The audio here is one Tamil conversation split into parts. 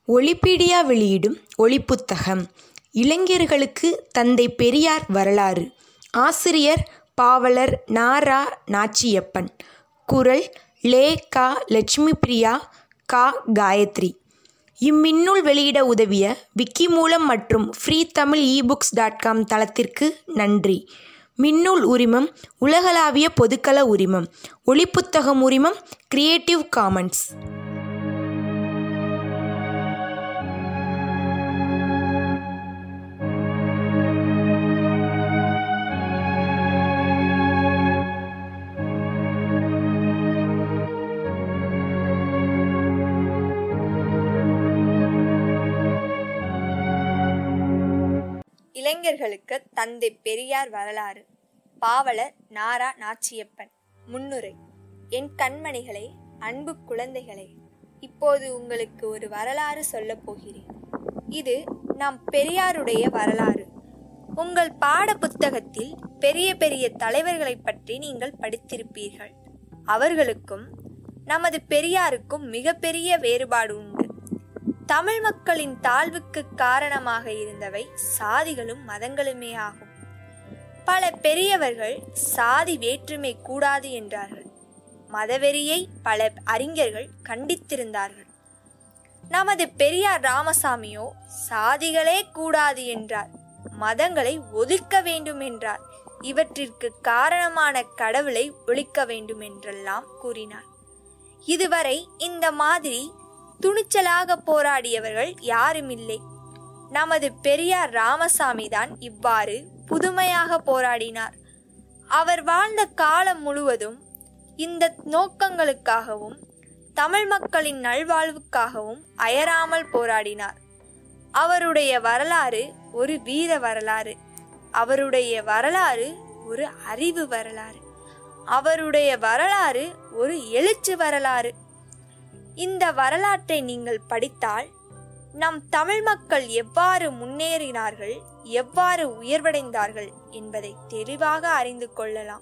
ஒலிபீடியா வெளியிடும் ஒலிப்புத்தகம் இளைஞர்களுக்கு தந்தை பெரியார் வரலாறு ஆசிரியர் பாவலர் நா ரா நாச்சியப்பன் குரல் லே கா லட்சுமிப்பிரியா கா காயத்ரி இம்மின்னூல் வெளியிட உதவிய விக்கிமூலம் மற்றும் free Tamil ebooks dot com தளத்திற்கு நன்றி மின்னூல் உரிமம் உலகளாவிய பொதுக்கள உரிமம் ஒலிப்புத்தகம் உரிமம் கிரியேட்டிவ் காமன்ஸ் இளைஞர்களுக்கு தந்தை பெரியார் வரலாறு பாவலர் நாரா நாச்சியப்பன் முன்னுரை என் கண்மணிகளே அன்பு குழந்தைகளே இப்போது உங்களுக்கு ஒரு வரலாறு சொல்லப் போகிறேன் இது நம் பெரியாருடைய வரலாறு உங்கள் பாட புத்தகத்தில் பெரிய பெரிய தலைவர்களை பற்றி நீங்கள் படித்திருப்பீர்கள் அவர்களுக்கும் நமது பெரியாருக்கும் மிகப்பெரிய வேறுபாடு உண்டு தமிழ் மக்களின் தாழ்வுக்கு காரணமாக இருந்தவை சாதிகளும் மதங்களுமே ஆகும் பல பெரியவர்கள் சாதி வேற்றுமை கூடாது என்றார்கள் மதவெறியை பல அறிஞர்கள் கண்டித்திருந்தார்கள் நமது பெரியார் ராமசாமியோ சாதிகளே கூடாது என்றார் மதங்களை ஒதுக்க வேண்டும் என்றார் இவற்றிற்கு காரணமான கடவுளை ஒழிக்க வேண்டும் என்றெல்லாம் கூறினார் இதுவரை இந்த மாதிரி துணிச்சலாக போராடியவர்கள் யாரும் இல்லை நமது பெரியார் ராமசாமி தான் இவ்வாறு புதுமையாக போராடினார் அவர் வாழ்ந்த காலம் முழுவதும் இந்த நோக்கங்களுக்காகவும் தமிழ் மக்களின் நல்வாழ்வுக்காகவும் அயராமல் போராடினார் அவருடைய வரலாறு ஒரு வீர வரலாறு அவருடைய வரலாறு ஒரு அறிவு வரலாறு அவருடைய வரலாறு ஒரு எழுச்சி வரலாறு இந்த வரலாற்றை நீங்கள் படித்தால் நம் தமிழ் மக்கள் எவ்வாறு முன்னேறினார்கள் எவ்வாறு உயர்வடைந்தார்கள் என்பதை தெளிவாக அறிந்து கொள்ளலாம்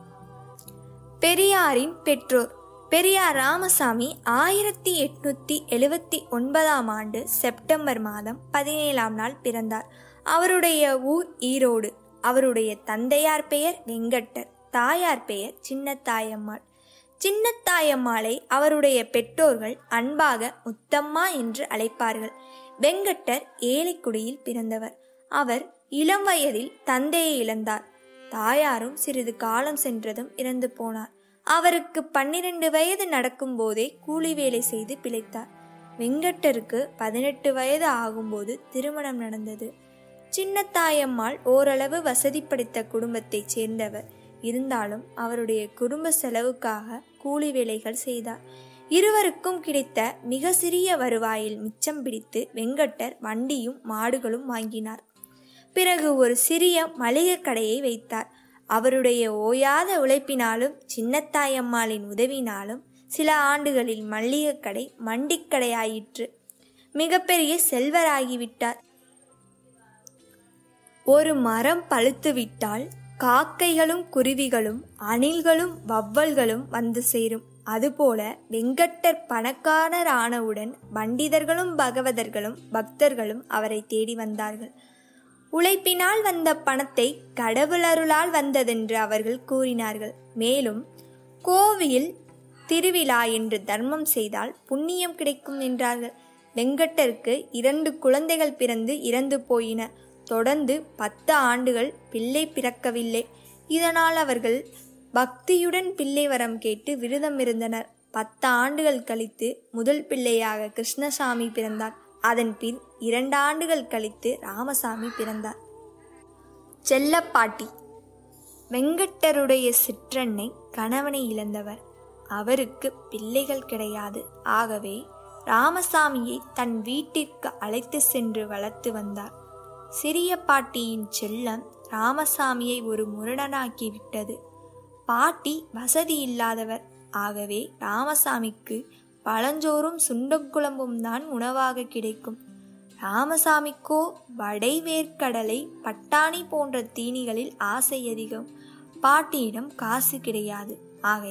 பெரியாரின் பெற்றோர் பெரியார் ராமசாமி ஆயிரத்தி எட்நூத்தி எழுவத்தி ஒன்பதாம் ஆண்டு செப்டம்பர் மாதம் பதினேழாம் நாள் பிறந்தார் அவருடைய ஊர் ஈரோடு அவருடைய தந்தையார் பெயர் வெங்கட்டர் தாயார் பெயர் சின்னத்தாயம்மாள் சின்னத்தாயம்மாளை அவருடைய பெற்றோர்கள் அன்பாக முத்தம்மா என்று அழைப்பார்கள் வெங்கட்டர் ஏழைக்குடியில் பிறந்தவர் அவர் இளம் வயதில் தந்தையை இழந்தார் தாயாரும் சிறிது காலம் சென்றதும் இறந்து போனார் அவருக்கு பன்னிரண்டு வயது நடக்கும்போதே கூலி வேலை செய்து பிழைத்தார் வெங்கட்டருக்கு பதினெட்டு வயது ஆகும்போது திருமணம் நடந்தது சின்னத்தாயம்மாள் ஓரளவு வசதி படைத்த குடும்பத்தைச் சேர்ந்தவர் இருந்தாலும் அவருடைய குடும்ப செலவுக்காக கூலி வேலைகள் செய்தார் இருவருக்கும் கிடைத்த மிக சிறிய வருவாயில் மிச்சம் பிடித்து வெங்கட்டர் வண்டியும் மாடுகளும் வாங்கினார் பிறகு ஒரு சிறிய மளிகை கடையை வைத்தார் அவருடைய ஓயாத உழைப்பினாலும் சின்னத்தாயம்மாளின் உதவினாலும் சில ஆண்டுகளில் மல்லிகை கடை மண்டிக்கடையாயிற்று மிகப்பெரிய செல்வராகிவிட்டார் ஒரு மரம் பழுத்துவிட்டால் காக்கைகளும் குருவிகளும் அணில்களும் வவ்வல்களும் வந்து சேரும் அதுபோல வெங்கட்டர் பணக்காரர் ஆனவுடன் பண்டிதர்களும் பகவதர்களும் பக்தர்களும் அவரை தேடி வந்தார்கள் உழைப்பினால் வந்த பணத்தை கடவுளருளால் வந்ததென்று அவர்கள் கூறினார்கள் மேலும் கோவில் திருவிழா என்று தர்மம் செய்தால் புண்ணியம் கிடைக்கும் என்றார்கள் வெங்கட்டருக்கு இரண்டு குழந்தைகள் பிறந்து இறந்து போயின தொடர்ந்து பத்து ஆண்டுகள் பிள்ளை பிறக்கவில்லை இதனால் அவர்கள் பக்தியுடன் பிள்ளை வரம் கேட்டு விரதம் இருந்தனர் பத்து ஆண்டுகள் கழித்து முதல் பிள்ளையாக கிருஷ்ணசாமி பிறந்தார் அதன் பின் இரண்டு ஆண்டுகள் கழித்து ராமசாமி பிறந்தார் செல்லப்பாட்டி வெங்கட்டருடைய சிற்றன்னை கணவனை இழந்தவர் அவருக்கு பிள்ளைகள் கிடையாது ஆகவே ராமசாமியை தன் வீட்டிற்கு அழைத்து சென்று வளர்த்து வந்தார் சிறிய பாட்டியின் செல்லம் ராமசாமியை ஒரு முரடனாக்கி விட்டது பாட்டி வசதி இல்லாதவர் ஆகவே ராமசாமிக்கு பழஞ்சோறும் சுண்டக்குழம்பும் தான் உணவாக கிடைக்கும் ராமசாமிக்கோ வடை வேர்க்கடலை பட்டாணி போன்ற தீனிகளில் ஆசை அதிகம் பாட்டியிடம் காசு கிடையாது ஆகையால்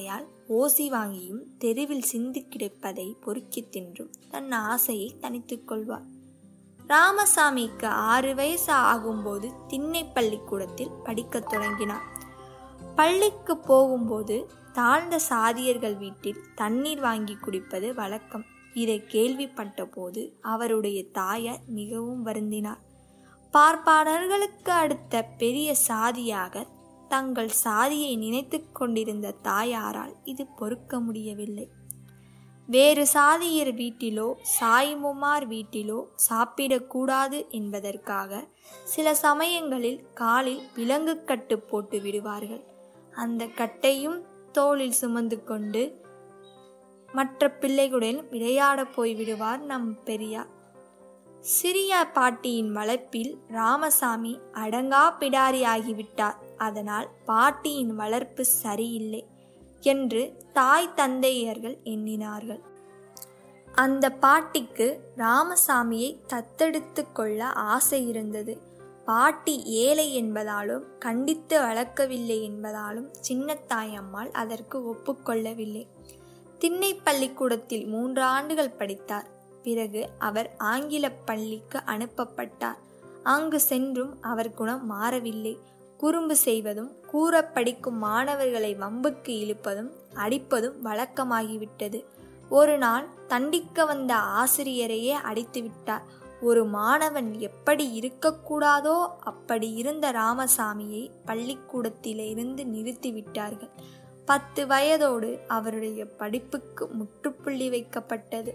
ஓசி வாங்கியும் தெருவில் சிந்தி கிடைப்பதை பொறுக்கித் தின்றும் தன் ஆசையை தணித்துக் கொள்வார் ராமசாமிக்கு ஆறு வயசு ஆகும்போது திண்ணை பள்ளிக்கூடத்தில் படிக்கத் தொடங்கினார் பள்ளிக்கு போகும்போது தாழ்ந்த சாதியர்கள் வீட்டில் தண்ணீர் வாங்கி குடிப்பது வழக்கம் இதை கேள்விப்பட்ட போது அவருடைய தாயார் மிகவும் வருந்தினார் பார்ப்பாளர்களுக்கு அடுத்த பெரிய சாதியாக தங்கள் சாதியை நினைத்து கொண்டிருந்த தாயாரால் இது பொறுக்க முடியவில்லை வேறு சாதியர் வீட்டிலோ சாய்முமார் வீட்டிலோ சாப்பிடக்கூடாது என்பதற்காக சில சமயங்களில் காலில் விலங்கு கட்டு போட்டு விடுவார்கள் அந்த கட்டையும் தோளில் சுமந்து கொண்டு மற்ற பிள்ளைகளுடன் விளையாட போய் விடுவார் நம் பெரியார் சிறிய பாட்டியின் வளர்ப்பில் ராமசாமி அடங்கா பிடாரி ஆகிவிட்டார் அதனால் பாட்டியின் வளர்ப்பு சரியில்லை என்று தாய் தந்தையர்கள் எண்ணினார்கள் அந்த பாட்டிக்கு ராமசாமியை தத்தெடுத்து கொள்ள ஆசை இருந்தது பாட்டி ஏழை என்பதாலும் கண்டித்து வளர்க்கவில்லை என்பதாலும் சின்னத்தாயம்மாள் அதற்கு ஒப்புக்கொள்ளவில்லை திண்ணை பள்ளிக்கூடத்தில் மூன்று ஆண்டுகள் படித்தார் பிறகு அவர் ஆங்கில பள்ளிக்கு அனுப்பப்பட்டார் அங்கு சென்றும் அவர் குணம் மாறவில்லை குறும்பு செய்வதும் கூற படிக்கும் மாணவர்களை வம்புக்கு இழுப்பதும் அடிப்பதும் வழக்கமாகிவிட்டது ஒரு நாள் தண்டிக்க வந்த ஆசிரியரையே அடித்து விட்டார் ஒரு மாணவன் எப்படி இருக்கக்கூடாதோ அப்படி இருந்த ராமசாமியை பள்ளிக்கூடத்திலிருந்து நிறுத்திவிட்டார்கள் பத்து வயதோடு அவருடைய படிப்புக்கு முற்றுப்புள்ளி வைக்கப்பட்டது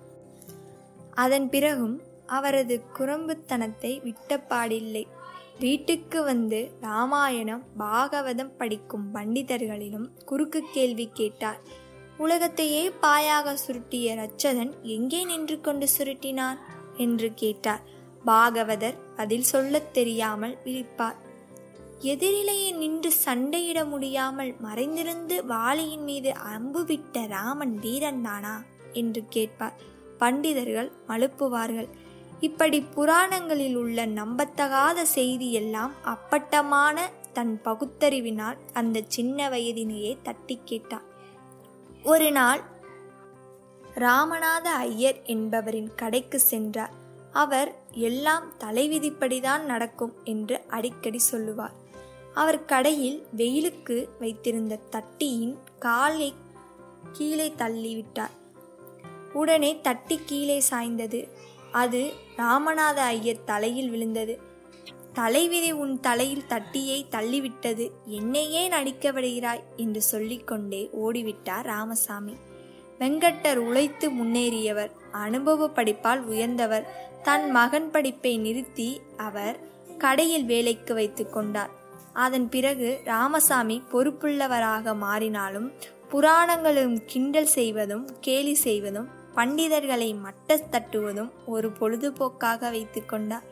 அதன் பிறகும் அவரது குறும்புத்தனத்தை விட்டப்பாடில்லை வீட்டுக்கு வந்து ராமாயணம் பாகவதம் படிக்கும் பண்டிதர்களிடம் குறுக்கு கேள்வி கேட்டார் உலகத்தையே பாயாக சுருட்டிய ரச்சதன் எங்கே நின்று கொண்டு சுருட்டினான் என்று கேட்டார் பாகவதர் பதில் சொல்லத் தெரியாமல் விழிப்பார் எதிரிலேயே நின்று சண்டையிட முடியாமல் மறைந்திருந்து வாளியின் மீது அம்பு விட்ட ராமன் வீரன்தானா என்று கேட்பார் பண்டிதர்கள் மழுப்புவார்கள் இப்படி புராணங்களில் உள்ள நம்பத்தகாத செய்தி எல்லாம் அப்பட்டமான தன் பகுத்தறிவினால் அந்த சின்ன வயதினையே தட்டி கேட்டார் ஒரு நாள் ராமநாத ஐயர் என்பவரின் கடைக்கு சென்றார் அவர் எல்லாம் தலைவிதிப்படிதான் நடக்கும் என்று அடிக்கடி சொல்லுவார் அவர் கடையில் வெயிலுக்கு வைத்திருந்த தட்டியின் காலை கீழே தள்ளிவிட்டார் உடனே தட்டி கீழே சாய்ந்தது அது ராமநாத ஐயர் தலையில் விழுந்தது தலைவிதி உன் தலையில் தட்டியை தள்ளிவிட்டது என்னையே நடிக்க விடுகிறாய் என்று சொல்லிக்கொண்டே ஓடிவிட்டார் ராமசாமி வெங்கட்டர் உழைத்து முன்னேறியவர் அனுபவ படிப்பால் உயர்ந்தவர் தன் மகன் படிப்பை நிறுத்தி அவர் கடையில் வேலைக்கு வைத்து கொண்டார் அதன் பிறகு ராமசாமி பொறுப்புள்ளவராக மாறினாலும் புராணங்களும் கிண்டல் செய்வதும் கேலி செய்வதும் பண்டிதர்களை மட்ட தட்டுவதும் ஒரு பொழுதுபோக்காக வைத்து கொண்டார்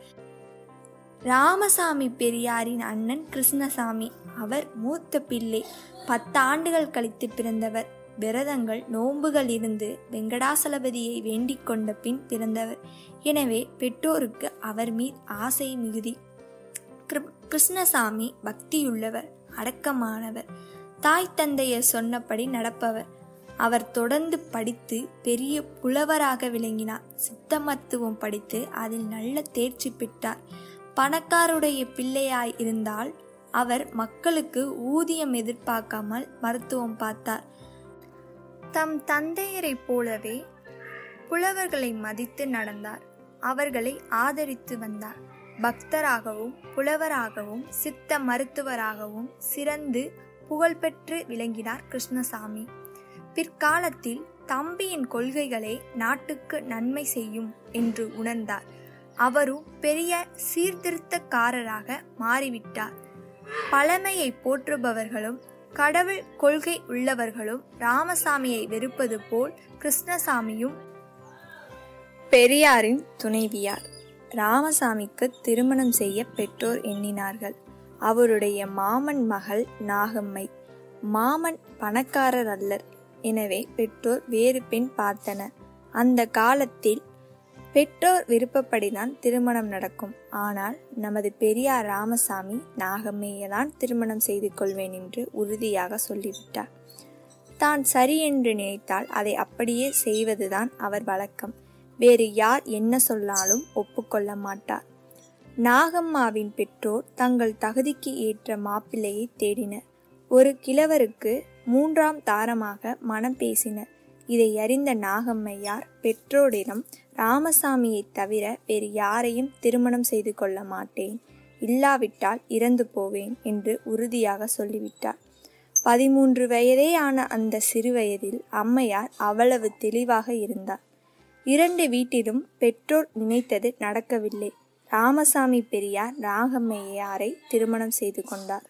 ராமசாமி பெரியாரின் அண்ணன் கிருஷ்ணசாமி அவர் மூத்த பிள்ளை பத்து ஆண்டுகள் கழித்து பிறந்தவர் விரதங்கள் நோன்புகள் இருந்து வெங்கடாசலபதியை வேண்டிக் கொண்ட பின் பிறந்தவர் எனவே பெற்றோருக்கு அவர் மீது ஆசை மிகுதி கிருஷ்ணசாமி பக்தியுள்ளவர் அடக்கமானவர் தாய் தந்தையர் சொன்னபடி நடப்பவர் அவர் தொடர்ந்து படித்து பெரிய புலவராக விளங்கினார் சித்த மருத்துவம் படித்து அதில் நல்ல தேர்ச்சி பெற்றார் பணக்காருடைய பிள்ளையாய் இருந்தால் அவர் மக்களுக்கு ஊதியம் எதிர்பார்க்காமல் மருத்துவம் பார்த்தார் தம் தந்தையரைப் போலவே புலவர்களை மதித்து நடந்தார் அவர்களை ஆதரித்து வந்தார் பக்தராகவும் புலவராகவும் சித்த மருத்துவராகவும் சிறந்து புகழ்பெற்று விளங்கினார் கிருஷ்ணசாமி பிற்காலத்தில் தம்பியின் கொள்கைகளை நாட்டுக்கு நன்மை செய்யும் என்று உணர்ந்தார் அவரும் பெரிய சீர்திருத்தக்காரராக மாறிவிட்டார் பழமையை போற்றுபவர்களும் கடவுள் கொள்கை உள்ளவர்களும் ராமசாமியை வெறுப்பது போல் கிருஷ்ணசாமியும் பெரியாரின் துணைவியார் ராமசாமிக்கு திருமணம் செய்ய பெற்றோர் எண்ணினார்கள் அவருடைய மாமன் மகள் நாகம்மை மாமன் பணக்காரர் அல்லர் எனவே பெற்றோர் வேறு பெண் பார்த்தனர் அந்த காலத்தில் பெற்றோர் விருப்பப்படிதான் திருமணம் நடக்கும் ஆனால் நமது பெரியார் ராமசாமி நாகம்மையை தான் திருமணம் செய்து கொள்வேன் என்று உறுதியாக சொல்லிவிட்டார் தான் சரி என்று நினைத்தால் அதை அப்படியே செய்வதுதான் அவர் வழக்கம் வேறு யார் என்ன சொன்னாலும் ஒப்புக்கொள்ள மாட்டார் நாகம்மாவின் பெற்றோர் தங்கள் தகுதிக்கு ஏற்ற மாப்பிள்ளையை தேடினர் ஒரு கிழவருக்கு மூன்றாம் தாரமாக மனம் பேசினர் இதை அறிந்த நாகம்மையார் பெற்றோரிடம் ராமசாமியை தவிர வேறு யாரையும் திருமணம் செய்து கொள்ள மாட்டேன் இல்லாவிட்டால் இறந்து போவேன் என்று உறுதியாக சொல்லிவிட்டார் பதிமூன்று வயதே ஆன அந்த சிறுவயதில் அம்மையார் அவ்வளவு தெளிவாக இருந்தார் இரண்டு வீட்டிலும் பெற்றோர் நினைத்தது நடக்கவில்லை ராமசாமி பெரியார் ராகம்மையாரை திருமணம் செய்து கொண்டார்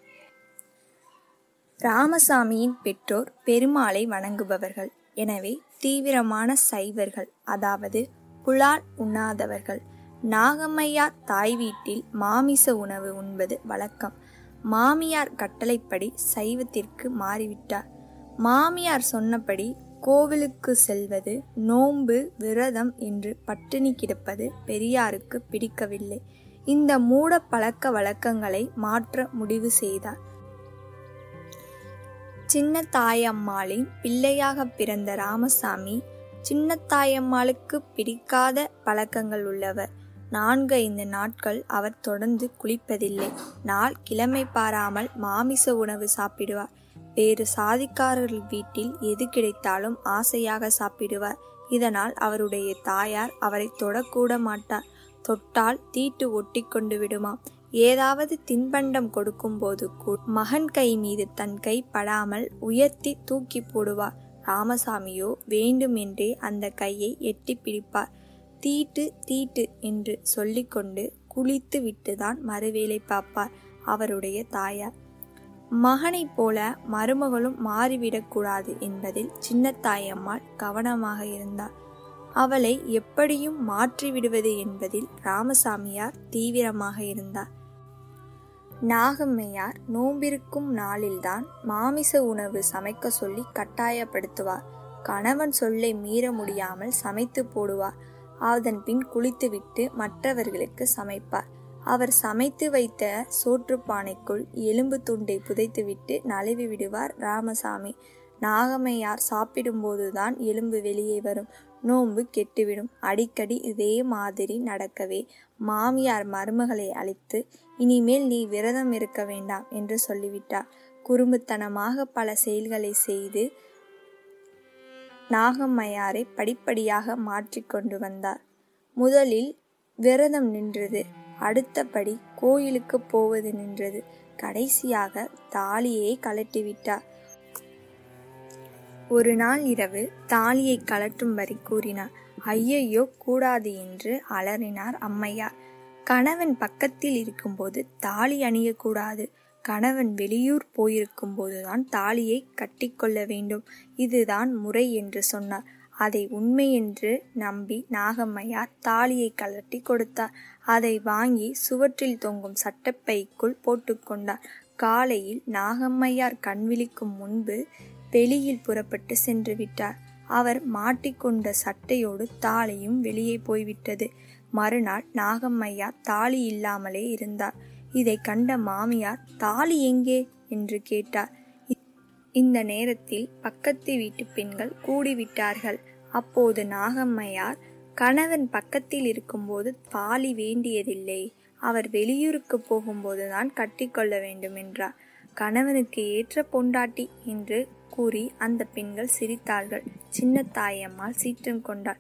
ராமசாமியின் பெற்றோர் பெருமாளை வணங்குபவர்கள் எனவே தீவிரமான சைவர்கள் அதாவது புலால் உண்ணாதவர்கள் நாகம்மையார் தாய் வீட்டில் மாமிச உணவு உண்பது வழக்கம் மாமியார் கட்டளைப்படி சைவத்திற்கு மாறிவிட்டார் மாமியார் சொன்னபடி கோவிலுக்கு செல்வது நோன்பு விரதம் என்று பட்டினி கிடப்பது பெரியாருக்கு பிடிக்கவில்லை இந்த மூட பழக்க வழக்கங்களை மாற்ற முடிவு செய்தார் சின்ன தாயம்மாளின் பிள்ளையாக பிறந்த ராமசாமி சின்ன தாயம்மாளுக்கு பிடிக்காத பழக்கங்கள் உள்ளவர் நான்கு ஐந்து நாட்கள் அவர் தொடர்ந்து குளிப்பதில்லை நாள் கிழமை பாராமல் மாமிச உணவு சாப்பிடுவார் வேறு சாதிக்காரர்கள் வீட்டில் எது கிடைத்தாலும் ஆசையாக சாப்பிடுவார் இதனால் அவருடைய தாயார் அவரை தொடக்கூட மாட்டார் தொட்டால் தீட்டு ஒட்டி கொண்டு விடுமாம் ஏதாவது தின்பண்டம் கொடுக்கும்போது கூட மகன் கை மீது தன் கை படாமல் உயர்த்தி தூக்கி போடுவார் ராமசாமியோ வேண்டுமென்றே அந்த கையை எட்டி பிடிப்பார் தீட்டு தீட்டு என்று சொல்லிக்கொண்டு குளித்து விட்டுதான் மறுவேலை பார்ப்பார் அவருடைய தாயார் மகனைப் போல மருமகளும் மாறிவிடக்கூடாது என்பதில் சின்னத்தாயம்மாள் கவனமாக இருந்தார் அவளை எப்படியும் மாற்றிவிடுவது என்பதில் ராமசாமியார் தீவிரமாக இருந்தார் நாகம்மையார் நோம்பிருக்கும் நாளில்தான் மாமிச உணவு சமைக்க சொல்லி கட்டாயப்படுத்துவார் கணவன் சொல்லை மீற முடியாமல் சமைத்து போடுவார் அதன் பின் குளித்துவிட்டு மற்றவர்களுக்கு சமைப்பார் அவர் சமைத்து வைத்த சோற்றுப்பானைக்குள் எலும்பு துண்டை புதைத்துவிட்டு நழுவி விடுவார் ராமசாமி நாகம்மையார் சாப்பிடும்போதுதான் எலும்பு வெளியே வரும் நோன்பு கெட்டுவிடும் அடிக்கடி இதே மாதிரி நடக்கவே மாமியார் மருமகளை அழைத்து இனிமேல் நீ விரதம் இருக்க வேண்டாம் என்று சொல்லிவிட்டார் குறும்புத்தனமாக பல செயல்களை செய்து நாகம்மையாரை படிப்படியாக மாற்றிக்கொண்டு வந்தார் முதலில் விரதம் நின்றது அடுத்தபடி கோயிலுக்கு போவது நின்றது கடைசியாக தாலியை கலட்டிவிட்டார் ஒரு நாள் இரவு தாலியை கலட்டும்படி கூறினார் ஐயையோ கூடாது என்று அலறினார் அம்மையார் கணவன் பக்கத்தில் இருக்கும்போது தாலி அணியக்கூடாது கணவன் வெளியூர் போயிருக்கும் போதுதான் தாலியை கட்டிக்கொள்ள வேண்டும் இதுதான் முறை என்று சொன்னார் அதை உண்மை என்று நம்பி நாகம்மையார் தாலியை கலட்டி கொடுத்தார் அதை வாங்கி சுவற்றில் தொங்கும் சட்டப்பைக்குள் போட்டுக்கொண்டார் காலையில் நாகம்மையார் கண்விழிக்கும் முன்பு வெளியில் புறப்பட்டு சென்று விட்டார் அவர் மாட்டிக்கொண்ட சட்டையோடு தாலியும் வெளியே போய்விட்டது மறுநாள் நாகம்மையா தாலி இல்லாமலே இருந்தார் இதை கண்ட மாமியார் தாலி எங்கே என்று கேட்டார் இந்த நேரத்தில் பக்கத்து வீட்டு பெண்கள் கூடிவிட்டார்கள் அப்போது நாகம்மையார் கணவன் பக்கத்தில் இருக்கும்போது தாலி வேண்டியதில்லை அவர் வெளியூருக்கு போகும்போதுதான் கட்டிக்கொள்ள வேண்டும் என்றார் கணவனுக்கு ஏற்ற பொண்டாட்டி என்று கூறி அந்த பெண்கள் சிரித்தார்கள் சின்ன தாயம்மாள் சீற்றம் கொண்டாள்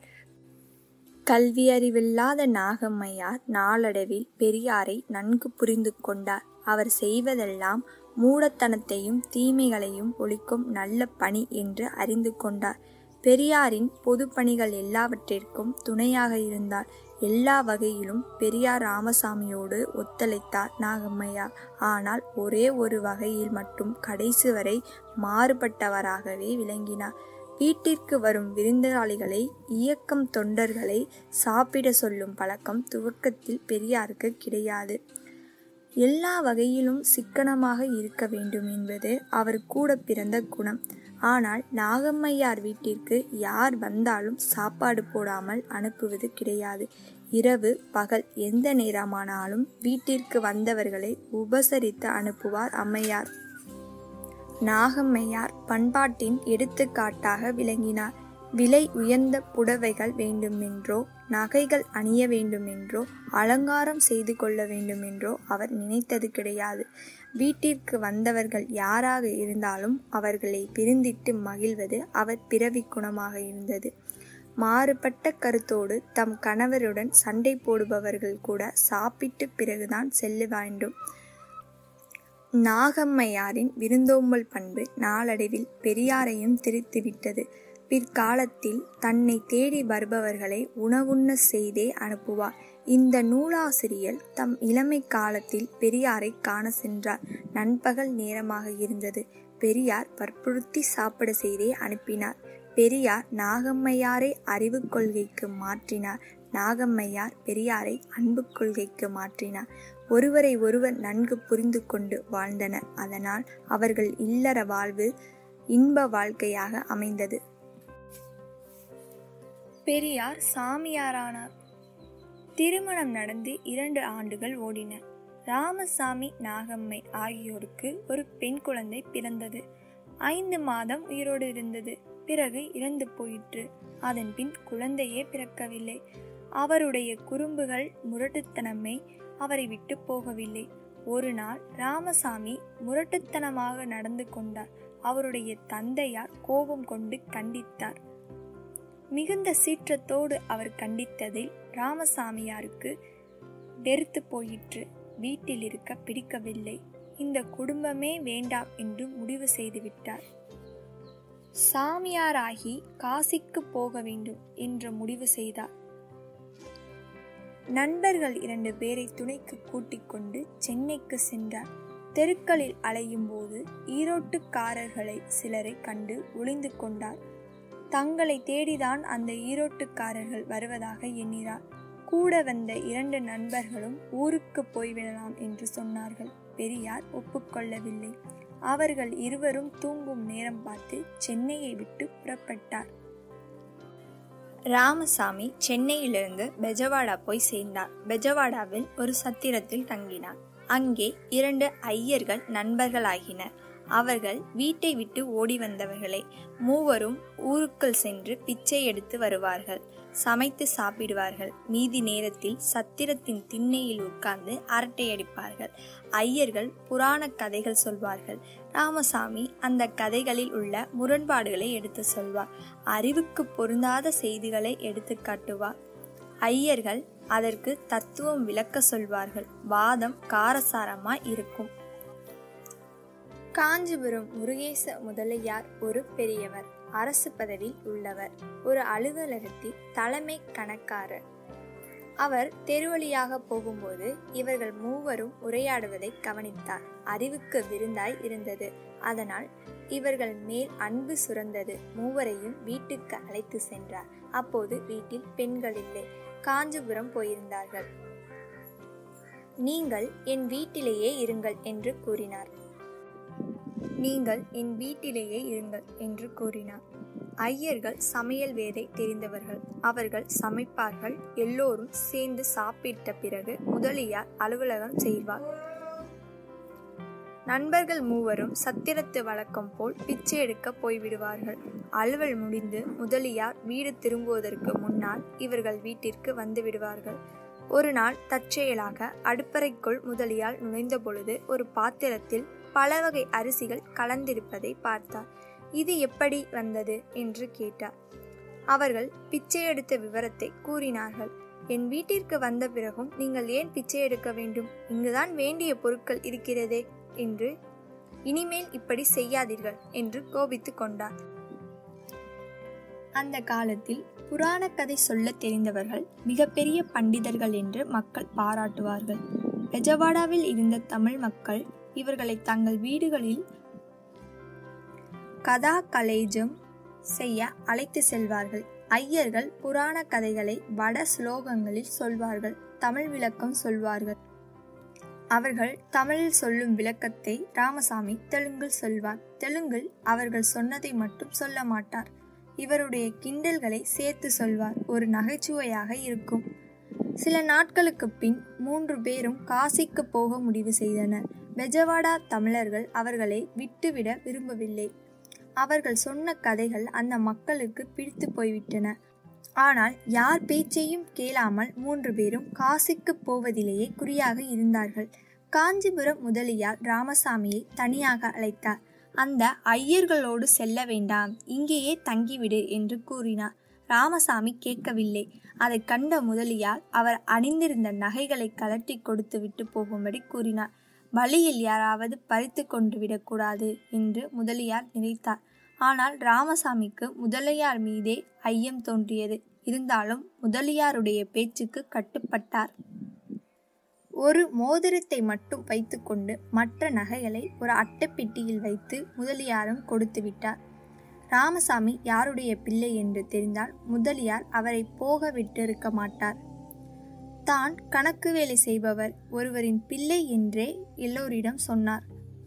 கல்வி அறிவில்லாத நாகம்மையார் நாளடைவில் பெரியாரை நன்கு புரிந்து கொண்டார் அவர் செய்வதெல்லாம் மூடத்தனத்தையும் தீமைகளையும் ஒழிக்கும் நல்ல பணி என்று அறிந்து கொண்டார் பெரியாரின் பொது பணிகள் எல்லாவற்றிற்கும் துணையாக இருந்தார் எல்லா வகையிலும் பெரியார் ராமசாமியோடு ஒத்துழைத்தார் நாகம்மையார் ஆனால் ஒரே ஒரு வகையில் மட்டும் கடைசி வரை மாறுபட்டவராகவே விளங்கினார் வீட்டிற்கு வரும் விருந்தாளிகளை இயக்கம் தொண்டர்களை சாப்பிட சொல்லும் பழக்கம் துவக்கத்தில் பெரியாருக்கு கிடையாது எல்லா வகையிலும் சிக்கனமாக இருக்க வேண்டும் என்பது அவர் கூட பிறந்த குணம் ஆனால் நாகம்மையார் வீட்டிற்கு யார் வந்தாலும் சாப்பாடு போடாமல் அனுப்புவது கிடையாது இரவு பகல் எந்த நேரமானாலும் வீட்டிற்கு வந்தவர்களை உபசரித்து அனுப்புவார் அம்மையார் நாகம்மையார் பண்பாட்டின் எடுத்துக்காட்டாக விளங்கினார் விலை உயர்ந்த புடவைகள் வேண்டுமென்றோ நகைகள் அணிய வேண்டுமென்றோ அலங்காரம் செய்து கொள்ள வேண்டுமென்றோ அவர் நினைத்தது கிடையாது வீட்டிற்கு வந்தவர்கள் யாராக இருந்தாலும் அவர்களை விருந்திட்டு மகிழ்வது அவர் பிறவி குணமாக இருந்தது மாறுபட்ட கருத்தோடு தம் கணவருடன் சண்டை போடுபவர்கள் கூட சாப்பிட்டு பிறகுதான் செல்ல வேண்டும் நாகம்மையாரின் விருந்தோம்பல் பண்பு நாளடைவில் பெரியாரையும் திரித்துவிட்டது பிற்காலத்தில் தன்னை தேடி வருபவர்களை உணவுண்ண செய்தே அனுப்புவார் இந்த நூலாசிரியர் தம் இளமை காலத்தில் பெரியாரை காண சென்றார் நண்பகல் நேரமாக இருந்தது பெரியார் வற்புறுத்தி சாப்பிட செய்தே அனுப்பினார் பெரியார் நாகம்மையாரை அறிவு கொள்கைக்கு மாற்றினார் நாகம்மையார் பெரியாரை அன்பு கொள்கைக்கு மாற்றினார் ஒருவரை ஒருவர் நன்கு புரிந்து கொண்டு வாழ்ந்தனர் அதனால் அவர்கள் இல்லற வாழ்வு இன்ப வாழ்க்கையாக அமைந்தது பெரியார் சாமியாரானார் திருமணம் நடந்து இரண்டு ஆண்டுகள் ஓடின ராமசாமி நாகம்மை ஆகியோருக்கு ஒரு பெண் குழந்தை பிறந்தது ஐந்து மாதம் உயிரோடு இருந்தது பிறகு இறந்து போயிற்று அதன் பின் குழந்தையே பிறக்கவில்லை அவருடைய குறும்புகள் முரட்டுத்தனமே அவரை விட்டு போகவில்லை ஒரு நாள் ராமசாமி முரட்டுத்தனமாக நடந்து கொண்டார் அவருடைய தந்தையார் கோபம் கொண்டு கண்டித்தார் மிகுந்த சீற்றத்தோடு அவர் கண்டித்ததில் ராமசாமியாருக்கு வெறுத்து போயிற்று வீட்டில் இருக்க பிடிக்கவில்லை இந்த குடும்பமே வேண்டாம் என்று முடிவு செய்துவிட்டார் சாமியாராகி காசிக்கு போக வேண்டும் என்று முடிவு செய்தார் நண்பர்கள் இரண்டு பேரை துணைக்கு கூட்டிக் கொண்டு சென்னைக்கு சென்றார் தெருக்களில் அலையும் போது ஈரோட்டுக்காரர்களை சிலரை கண்டு ஒளிந்து கொண்டார் தங்களை தேடிதான் அந்த ஈரோட்டுக்காரர்கள் வருவதாக எண்ணினார் கூட வந்த இரண்டு நண்பர்களும் ஊருக்கு போய்விடலாம் என்று சொன்னார்கள் பெரியார் ஒப்புக்கொள்ளவில்லை அவர்கள் இருவரும் தூங்கும் நேரம் பார்த்து சென்னையை விட்டு புறப்பட்டார் ராமசாமி சென்னையிலிருந்து பெஜவாடா போய் சேர்ந்தார் பெஜவாடாவில் ஒரு சத்திரத்தில் தங்கினார் அங்கே இரண்டு ஐயர்கள் நண்பர்களாகினர் அவர்கள் வீட்டை விட்டு ஓடி வந்தவர்களே மூவரும் ஊருக்குள் சென்று பிச்சை எடுத்து வருவார்கள் சமைத்து சாப்பிடுவார்கள் மீதி நேரத்தில் சத்திரத்தின் திண்ணையில் உட்கார்ந்து அரட்டையடிப்பார்கள் ஐயர்கள் புராண கதைகள் சொல்வார்கள் ராமசாமி அந்த கதைகளில் உள்ள முரண்பாடுகளை எடுத்து சொல்வார் அறிவுக்கு பொருந்தாத செய்திகளை எடுத்து காட்டுவார் ஐயர்கள் அதற்கு தத்துவம் விளக்க சொல்வார்கள் வாதம் காரசாரமாய் இருக்கும் காஞ்சிபுரம் முருகேச முதலியார் ஒரு பெரியவர் அரசு பதவியில் உள்ளவர் ஒரு அலுவலகத்தில் தலைமை கணக்காரர் அவர் தெருவழியாக போகும்போது இவர்கள் மூவரும் உரையாடுவதை கவனித்தார் அறிவுக்கு விருந்தாய் இருந்தது அதனால் இவர்கள் மேல் அன்பு சுரந்தது மூவரையும் வீட்டுக்கு அழைத்து சென்றார் அப்போது வீட்டில் பெண்கள் இல்லை காஞ்சிபுரம் போயிருந்தார்கள் நீங்கள் என் வீட்டிலேயே இருங்கள் என்று கூறினார் நீங்கள் என் வீட்டிலேயே இருங்கள் என்று கூறினார் ஐயர்கள் சமையல் வேதை தெரிந்தவர்கள் அவர்கள் சமைப்பார்கள் எல்லோரும் சேர்ந்து சாப்பிட்ட பிறகு முதலியார் அலுவலகம் செய்வார் நண்பர்கள் மூவரும் சத்திரத்து வழக்கம் போல் பிச்சை எடுக்க போய்விடுவார்கள் அலுவல் முடிந்து முதலியார் வீடு திரும்புவதற்கு முன்னால் இவர்கள் வீட்டிற்கு வந்து விடுவார்கள் ஒரு நாள் தற்செயலாக அடுப்பறைக்குள் முதலியால் நுழைந்த பொழுது ஒரு பாத்திரத்தில் பல வகை அரிசிகள் கலந்திருப்பதை பார்த்தார் இது எப்படி வந்தது என்று கேட்டார் அவர்கள் பிச்சை எடுத்த விவரத்தை கூறினார்கள் என் வீட்டிற்கு வந்த பிறகும் நீங்கள் ஏன் பிச்சை எடுக்க வேண்டும் இங்குதான் வேண்டிய பொருட்கள் இருக்கிறதே என்று இனிமேல் இப்படி செய்யாதீர்கள் என்று கோபித்து கொண்டார் அந்த காலத்தில் புராண கதை சொல்ல தெரிந்தவர்கள் மிகப்பெரிய பண்டிதர்கள் என்று மக்கள் பாராட்டுவார்கள் பெஜவாடாவில் இருந்த தமிழ் மக்கள் இவர்களை தங்கள் வீடுகளில் கதா கலேஜம் செய்ய அழைத்து செல்வார்கள் ஐயர்கள் புராண கதைகளை வட ஸ்லோகங்களில் சொல்வார்கள் தமிழ் விளக்கம் சொல்வார்கள் அவர்கள் தமிழில் சொல்லும் விளக்கத்தை ராமசாமி தெலுங்கில் சொல்வார் தெலுங்கில் அவர்கள் சொன்னதை மட்டும் சொல்ல மாட்டார் இவருடைய கிண்டல்களை சேர்த்து சொல்வார் ஒரு நகைச்சுவையாக இருக்கும் சில நாட்களுக்கு பின் மூன்று பேரும் காசிக்கு போக முடிவு செய்தனர் பெஜவாடா தமிழர்கள் அவர்களை விட்டுவிட விரும்பவில்லை அவர்கள் சொன்ன கதைகள் அந்த மக்களுக்கு பிடித்து போய்விட்டன ஆனால் யார் பேச்சையும் கேளாமல் மூன்று பேரும் காசிக்கு போவதிலேயே குறியாக இருந்தார்கள் காஞ்சிபுரம் முதலியார் ராமசாமியை தனியாக அழைத்தார் அந்த ஐயர்களோடு செல்ல வேண்டாம் இங்கேயே தங்கிவிடு என்று கூறினார் ராமசாமி கேட்கவில்லை அதை கண்ட முதலியார் அவர் அணிந்திருந்த நகைகளை கலட்டி கொடுத்து விட்டு போகும்படி கூறினார் வழியில் யாராவது பறித்து கொண்டு விடக்கூடாது என்று முதலியார் நினைத்தார் ஆனால் ராமசாமிக்கு முதலியார் மீதே ஐயம் தோன்றியது இருந்தாலும் முதலியாருடைய பேச்சுக்கு கட்டுப்பட்டார் ஒரு மோதிரத்தை மட்டும் வைத்துக்கொண்டு மற்ற நகைகளை ஒரு அட்டைப்பெட்டியில் வைத்து முதலியாரும் கொடுத்து விட்டார் ராமசாமி யாருடைய பிள்ளை என்று தெரிந்தால் முதலியார் அவரை போக விட்டிருக்க மாட்டார் தான் கணக்கு வேலை செய்பவர் ஒருவரின் பிள்ளை என்றே எல்லோரிடம் சொன்னார்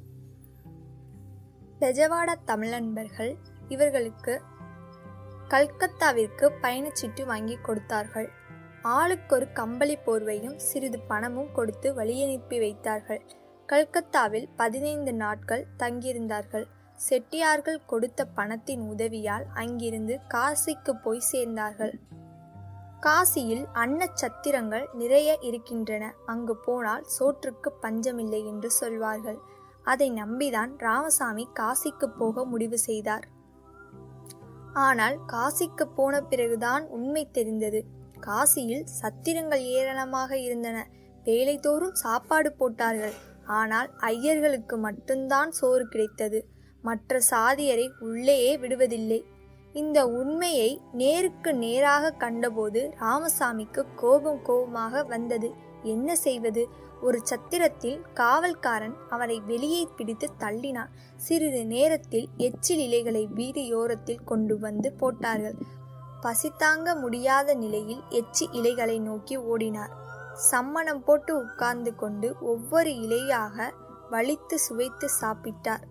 பெஜவாடா தமிழன்பர்கள் இவர்களுக்கு கல்கத்தாவிற்கு பயணச்சீட்டு வாங்கி கொடுத்தார்கள் ஆளுக்கொரு கம்பளி போர்வையும் சிறிது பணமும் கொடுத்து வழியனுப்பி வைத்தார்கள் கல்கத்தாவில் பதினைந்து நாட்கள் தங்கியிருந்தார்கள் செட்டியார்கள் கொடுத்த பணத்தின் உதவியால் அங்கிருந்து காசிக்கு போய் சேர்ந்தார்கள் காசியில் அன்னச்சத்திரங்கள் நிறைய இருக்கின்றன அங்கு போனால் சோற்றுக்கு பஞ்சமில்லை என்று சொல்வார்கள் அதை நம்பிதான் ராமசாமி காசிக்கு போக முடிவு செய்தார் ஆனால் காசிக்கு போன பிறகுதான் உண்மை தெரிந்தது காசியில் சத்திரங்கள் ஏராளமாக இருந்தன வேலைதோறும் சாப்பாடு போட்டார்கள் ஆனால் ஐயர்களுக்கு மட்டும்தான் சோறு கிடைத்தது மற்ற சாதியரை உள்ளேயே விடுவதில்லை இந்த உண்மையை நேருக்கு நேராக கண்டபோது ராமசாமிக்கு கோபம் கோபமாக வந்தது என்ன செய்வது ஒரு சத்திரத்தில் காவல்காரன் அவனை வெளியே பிடித்து தள்ளினான் சிறிது நேரத்தில் எச்சில் இலைகளை வீதியோரத்தில் கொண்டு வந்து போட்டார்கள் பசித்தாங்க முடியாத நிலையில் எச்சி இலைகளை நோக்கி ஓடினார் சம்மணம் போட்டு உட்கார்ந்து கொண்டு ஒவ்வொரு இலையாக வலித்து சுவைத்து சாப்பிட்டார்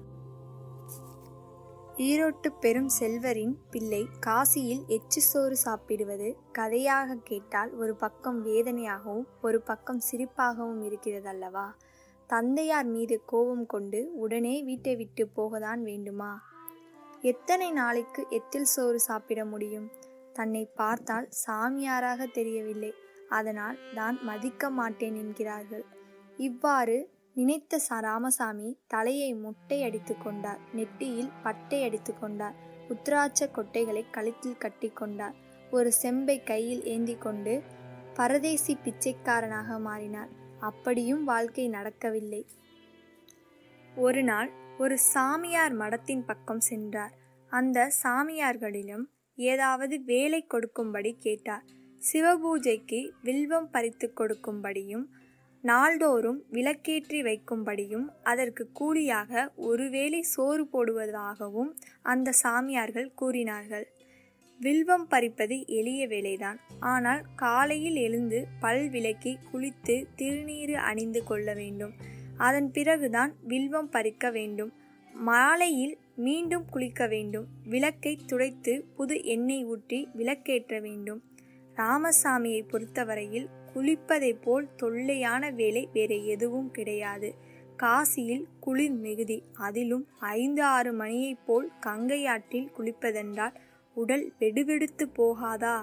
ஈரோட்டு பெரும் செல்வரின் பிள்ளை காசியில் எச்சு சோறு சாப்பிடுவது கதையாக கேட்டால் ஒரு பக்கம் வேதனையாகவும் ஒரு பக்கம் சிரிப்பாகவும் இருக்கிறதல்லவா தந்தையார் மீது கோபம் கொண்டு உடனே வீட்டை விட்டு போகத்தான் வேண்டுமா எத்தனை நாளைக்கு எத்தில் சோறு சாப்பிட முடியும் தன்னை பார்த்தால் சாமியாராக தெரியவில்லை அதனால் தான் மதிக்க மாட்டேன் என்கிறார்கள் இவ்வாறு நினைத்த ச ராமசாமி தலையை மொட்டை அடித்து கொண்டார் நெட்டியில் பட்டை அடித்து கொண்டார் உத்ராட்ச கொட்டைகளை கழுத்தில் கட்டி கொண்டார் ஒரு செம்பை கையில் ஏந்தி கொண்டு பரதேசி பிச்சைக்காரனாக மாறினார் அப்படியும் வாழ்க்கை நடக்கவில்லை ஒரு நாள் ஒரு சாமியார் மடத்தின் பக்கம் சென்றார் அந்த சாமியார்களிடம் ஏதாவது வேலை கொடுக்கும்படி கேட்டார் சிவபூஜைக்கு வில்வம் பறித்து கொடுக்கும்படியும் நாள்தோறும் விளக்கேற்றி வைக்கும்படியும் அதற்கு கூலியாக ஒருவேளை சோறு போடுவதாகவும் அந்த சாமியார்கள் கூறினார்கள் வில்வம் பறிப்பது எளிய வேலைதான் ஆனால் காலையில் எழுந்து பல் விளக்கி குளித்து திருநீறு அணிந்து கொள்ள வேண்டும் அதன் பிறகுதான் வில்வம் பறிக்க வேண்டும் மாலையில் மீண்டும் குளிக்க வேண்டும் விளக்கை துடைத்து புது எண்ணெய் ஊற்றி விளக்கேற்ற வேண்டும் ராமசாமியை பொறுத்தவரையில் குளிப்பதைப் போல் தொல்லையான வேலை வேறு எதுவும் கிடையாது காசியில் குளிர் மிகுதி அதிலும் ஐந்து ஆறு மணியைப் போல் கங்கையாற்றில் குளிப்பதென்றால் உடல் வெடுவெடுத்து போகாதா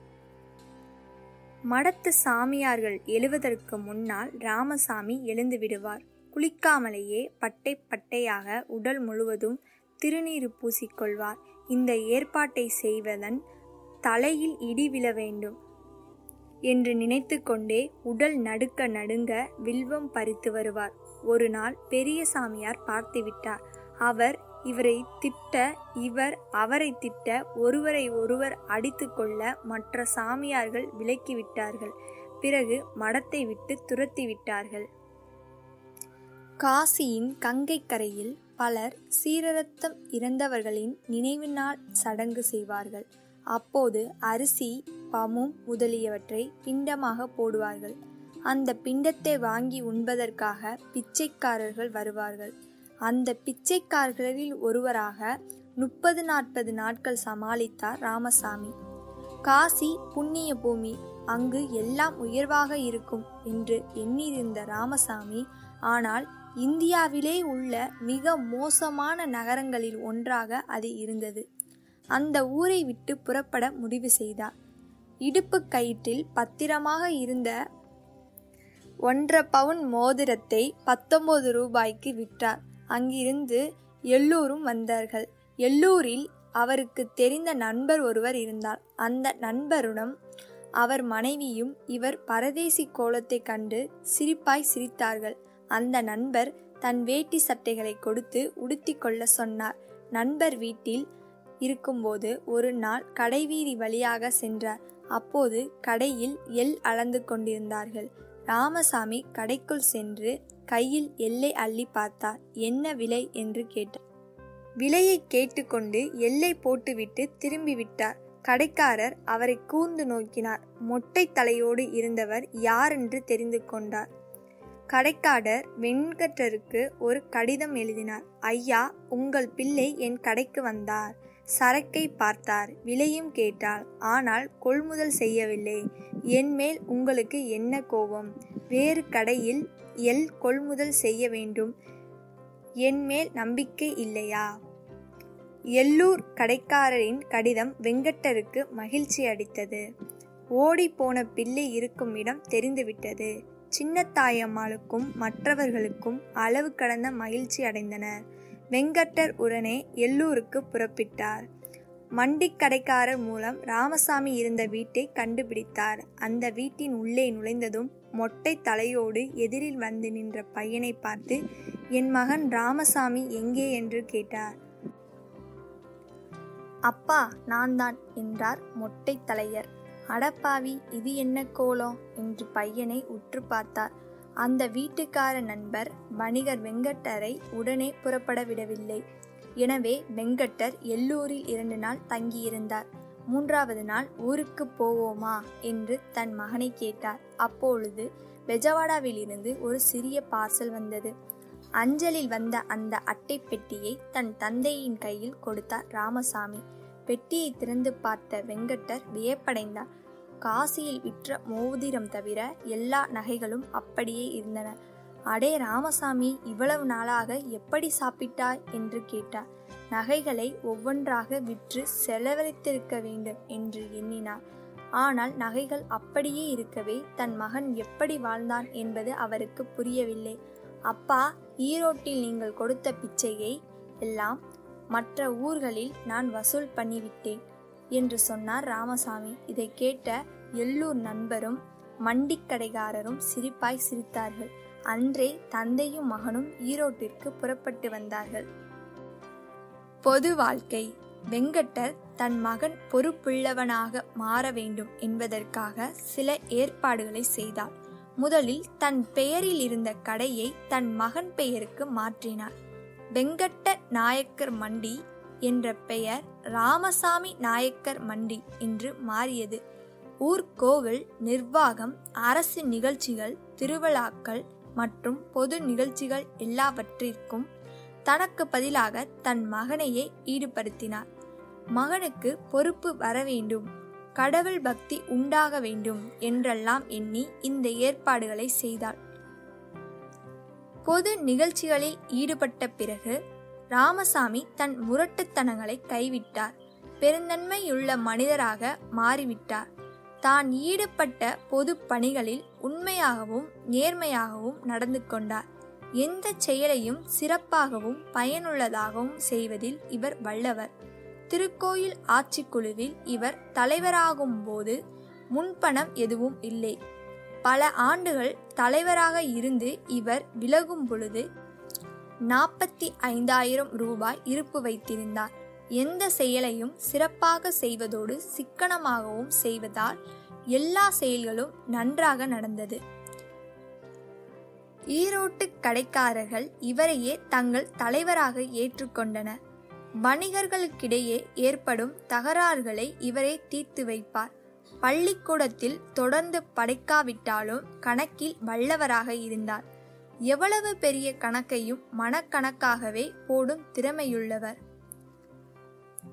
மடத்து சாமியார்கள் எழுவதற்கு முன்னால் ராமசாமி எழுந்து விடுவார் குளிக்காமலேயே பட்டை பட்டையாக உடல் முழுவதும் திருநீறு பூசிக்கொள்வார் இந்த ஏற்பாட்டை செய்வதன் தலையில் இடி விழ வேண்டும் என்று நினைத்து கொண்டே உடல் நடுக்க நடுங்க வில்வம் பறித்து வருவார் ஒரு நாள் பெரிய சாமியார் பார்த்துவிட்டார் அவர் இவரை திட்ட இவர் அவரை திட்ட ஒருவரை ஒருவர் அடித்து கொள்ள மற்ற சாமியார்கள் விலக்கிவிட்டார்கள் பிறகு மடத்தை விட்டு துரத்தி விட்டார்கள் காசியின் கங்கை கரையில் பலர் சீரரத்தம் இறந்தவர்களின் நினைவு நாள் சடங்கு செய்வார்கள் அப்போது அரிசி பமும் முதலியவற்றை பிண்டமாக போடுவார்கள் அந்த பிண்டத்தை வாங்கி உண்பதற்காக பிச்சைக்காரர்கள் வருவார்கள் அந்த பிச்சைக்காரர்களில் ஒருவராக முப்பது நாற்பது நாட்கள் சமாளித்தார் ராமசாமி காசி புண்ணிய பூமி அங்கு எல்லாம் உயர்வாக இருக்கும் என்று எண்ணியிருந்த ராமசாமி ஆனால் இந்தியாவிலே உள்ள மிக மோசமான நகரங்களில் ஒன்றாக அது இருந்தது அந்த ஊரை விட்டு புறப்பட முடிவு செய்தார் இடுப்பு கயிற்றில் பத்திரமாக இருந்த ஒன்றரை பவுன் மோதிரத்தை பத்தொன்பது ரூபாய்க்கு விற்றார் அங்கிருந்து எல்லூரும் வந்தார்கள் எல்லூரில் அவருக்கு தெரிந்த நண்பர் ஒருவர் இருந்தார் அந்த நண்பருடன் அவர் மனைவியும் இவர் பரதேசி கோலத்தை கண்டு சிரிப்பாய் சிரித்தார்கள் அந்த நண்பர் தன் வேட்டி சட்டைகளை கொடுத்து உடுத்தி கொள்ள சொன்னார் நண்பர் வீட்டில் இருக்கும்போது ஒரு நாள் கடைவீதி வழியாக சென்றார் அப்போது கடையில் எள் அளந்து கொண்டிருந்தார்கள் ராமசாமி கடைக்குள் சென்று கையில் எல்லை அள்ளி பார்த்தார் என்ன விலை என்று கேட்டார் விலையை கேட்டுக்கொண்டு எல்லை போட்டுவிட்டு திரும்பி விட்டார் கடைக்காரர் அவரை கூர்ந்து நோக்கினார் மொட்டை தலையோடு இருந்தவர் யாரென்று தெரிந்து கொண்டார் கடைக்காரர் வெங்கட்டருக்கு ஒரு கடிதம் எழுதினார் ஐயா உங்கள் பிள்ளை என் கடைக்கு வந்தார் சரக்கை பார்த்தார் விலையும் கேட்டார் ஆனால் கொள்முதல் செய்யவில்லை என் மேல் உங்களுக்கு என்ன கோபம் வேறு கடையில் எல் கொள்முதல் செய்ய வேண்டும் என் மேல் நம்பிக்கை இல்லையா எல்லூர் கடைக்காரரின் கடிதம் வெங்கட்டருக்கு மகிழ்ச்சி அடித்தது ஓடி போன பிள்ளை இருக்கும் இடம் தெரிந்துவிட்டது சின்னத்தாயம்மாளுக்கும் மற்றவர்களுக்கும் அளவு கடந்த மகிழ்ச்சி அடைந்தனர் வெங்கட்டர் உடனே எல்லூருக்கு புறப்பட்டார் மண்டிக் கடைக்காரர் மூலம் ராமசாமி இருந்த வீட்டை கண்டுபிடித்தார் அந்த வீட்டின் உள்ளே நுழைந்ததும் மொட்டை தலையோடு எதிரில் வந்து நின்ற பையனை பார்த்து என் மகன் ராமசாமி எங்கே என்று கேட்டார் அப்பா நான் தான் என்றார் மொட்டை தலையர் அடப்பாவி இது என்ன கோலம் என்று பையனை உற்று பார்த்தார் அந்த வீட்டுக்கார நண்பர் வணிகர் வெங்கட்டரை உடனே புறப்பட விடவில்லை எனவே வெங்கட்டர் எல்லூரில் இரண்டு நாள் தங்கியிருந்தார் மூன்றாவது நாள் ஊருக்கு போவோமா என்று தன் மகனை கேட்டார் அப்பொழுது பெஜவாடாவிலிருந்து ஒரு சிறிய பார்சல் வந்தது அஞ்சலில் வந்த அந்த அட்டை பெட்டியை தன் தந்தையின் கையில் கொடுத்தார் ராமசாமி பெட்டியை திறந்து பார்த்த வெங்கட்டர் வியப்படைந்தார் காசியில் விற்ற மோதிரம் தவிர எல்லா நகைகளும் அப்படியே இருந்தன அடே ராமசாமி இவ்வளவு நாளாக எப்படி சாப்பிட்டாய் என்று கேட்டார் நகைகளை ஒவ்வொன்றாக விற்று செலவழித்திருக்க வேண்டும் என்று எண்ணினார் ஆனால் நகைகள் அப்படியே இருக்கவே தன் மகன் எப்படி வாழ்ந்தான் என்பது அவருக்கு புரியவில்லை அப்பா ஈரோட்டில் நீங்கள் கொடுத்த பிச்சையை எல்லாம் மற்ற ஊர்களில் நான் வசூல் பண்ணிவிட்டேன் என்று சொன்னார் ராமசாமி இதை கேட்ட எல்லூர் நண்பரும் மண்டிக்கடைகாரரும் சிரிப்பாய் சிரித்தார்கள் அன்றே தந்தையும் மகனும் ஈரோட்டிற்கு புறப்பட்டு வந்தார்கள் பொது வாழ்க்கை வெங்கட்டர் தன் மகன் பொறுப்புள்ளவனாக மாற வேண்டும் என்பதற்காக சில ஏற்பாடுகளை செய்தார் முதலில் தன் பெயரில் இருந்த கடையை தன் மகன் பெயருக்கு மாற்றினார் வெங்கட்ட நாயக்கர் மண்டி என்ற பெயர் ராமசாமி நாயக்கர் மண்டி என்று மாறியது ஊர்கோவில் நிர்வாகம் அரசு நிகழ்ச்சிகள் திருவிழாக்கள் மற்றும் பொது நிகழ்ச்சிகள் எல்லாவற்றிற்கும் தனக்கு பதிலாக தன் மகனையே ஈடுபடுத்தினார் மகனுக்கு பொறுப்பு வர வேண்டும் கடவுள் பக்தி உண்டாக வேண்டும் என்றெல்லாம் எண்ணி இந்த ஏற்பாடுகளை செய்தாள் பொது நிகழ்ச்சிகளில் ஈடுபட்ட பிறகு ராமசாமி தன் முரட்டுத்தனங்களை கைவிட்டார் பெருந்தன்மையுள்ள மனிதராக மாறிவிட்டார் தான் ஈடுபட்ட பொது பணிகளில் உண்மையாகவும் நேர்மையாகவும் நடந்து கொண்டார் எந்த செயலையும் சிறப்பாகவும் பயனுள்ளதாகவும் செய்வதில் இவர் வல்லவர் திருக்கோயில் ஆட்சிக்குழுவில் இவர் தலைவராகும் போது முன்பணம் எதுவும் இல்லை பல ஆண்டுகள் தலைவராக இருந்து இவர் விலகும் பொழுது நாற்பத்தி ஐந்தாயிரம் ரூபாய் இருப்பு வைத்திருந்தார் எந்த செயலையும் சிறப்பாக செய்வதோடு சிக்கனமாகவும் செய்வதால் எல்லா செயல்களும் நன்றாக நடந்தது ஈரோட்டு கடைக்காரர்கள் இவரையே தங்கள் தலைவராக ஏற்றுக்கொண்டனர் வணிகர்களுக்கிடையே ஏற்படும் தகராறுகளை இவரே தீர்த்து வைப்பார் பள்ளிக்கூடத்தில் தொடர்ந்து படைக்காவிட்டாலும் கணக்கில் வல்லவராக இருந்தார் எவ்வளவு பெரிய கணக்கையும் மனக்கணக்காகவே போடும் திறமையுள்ளவர்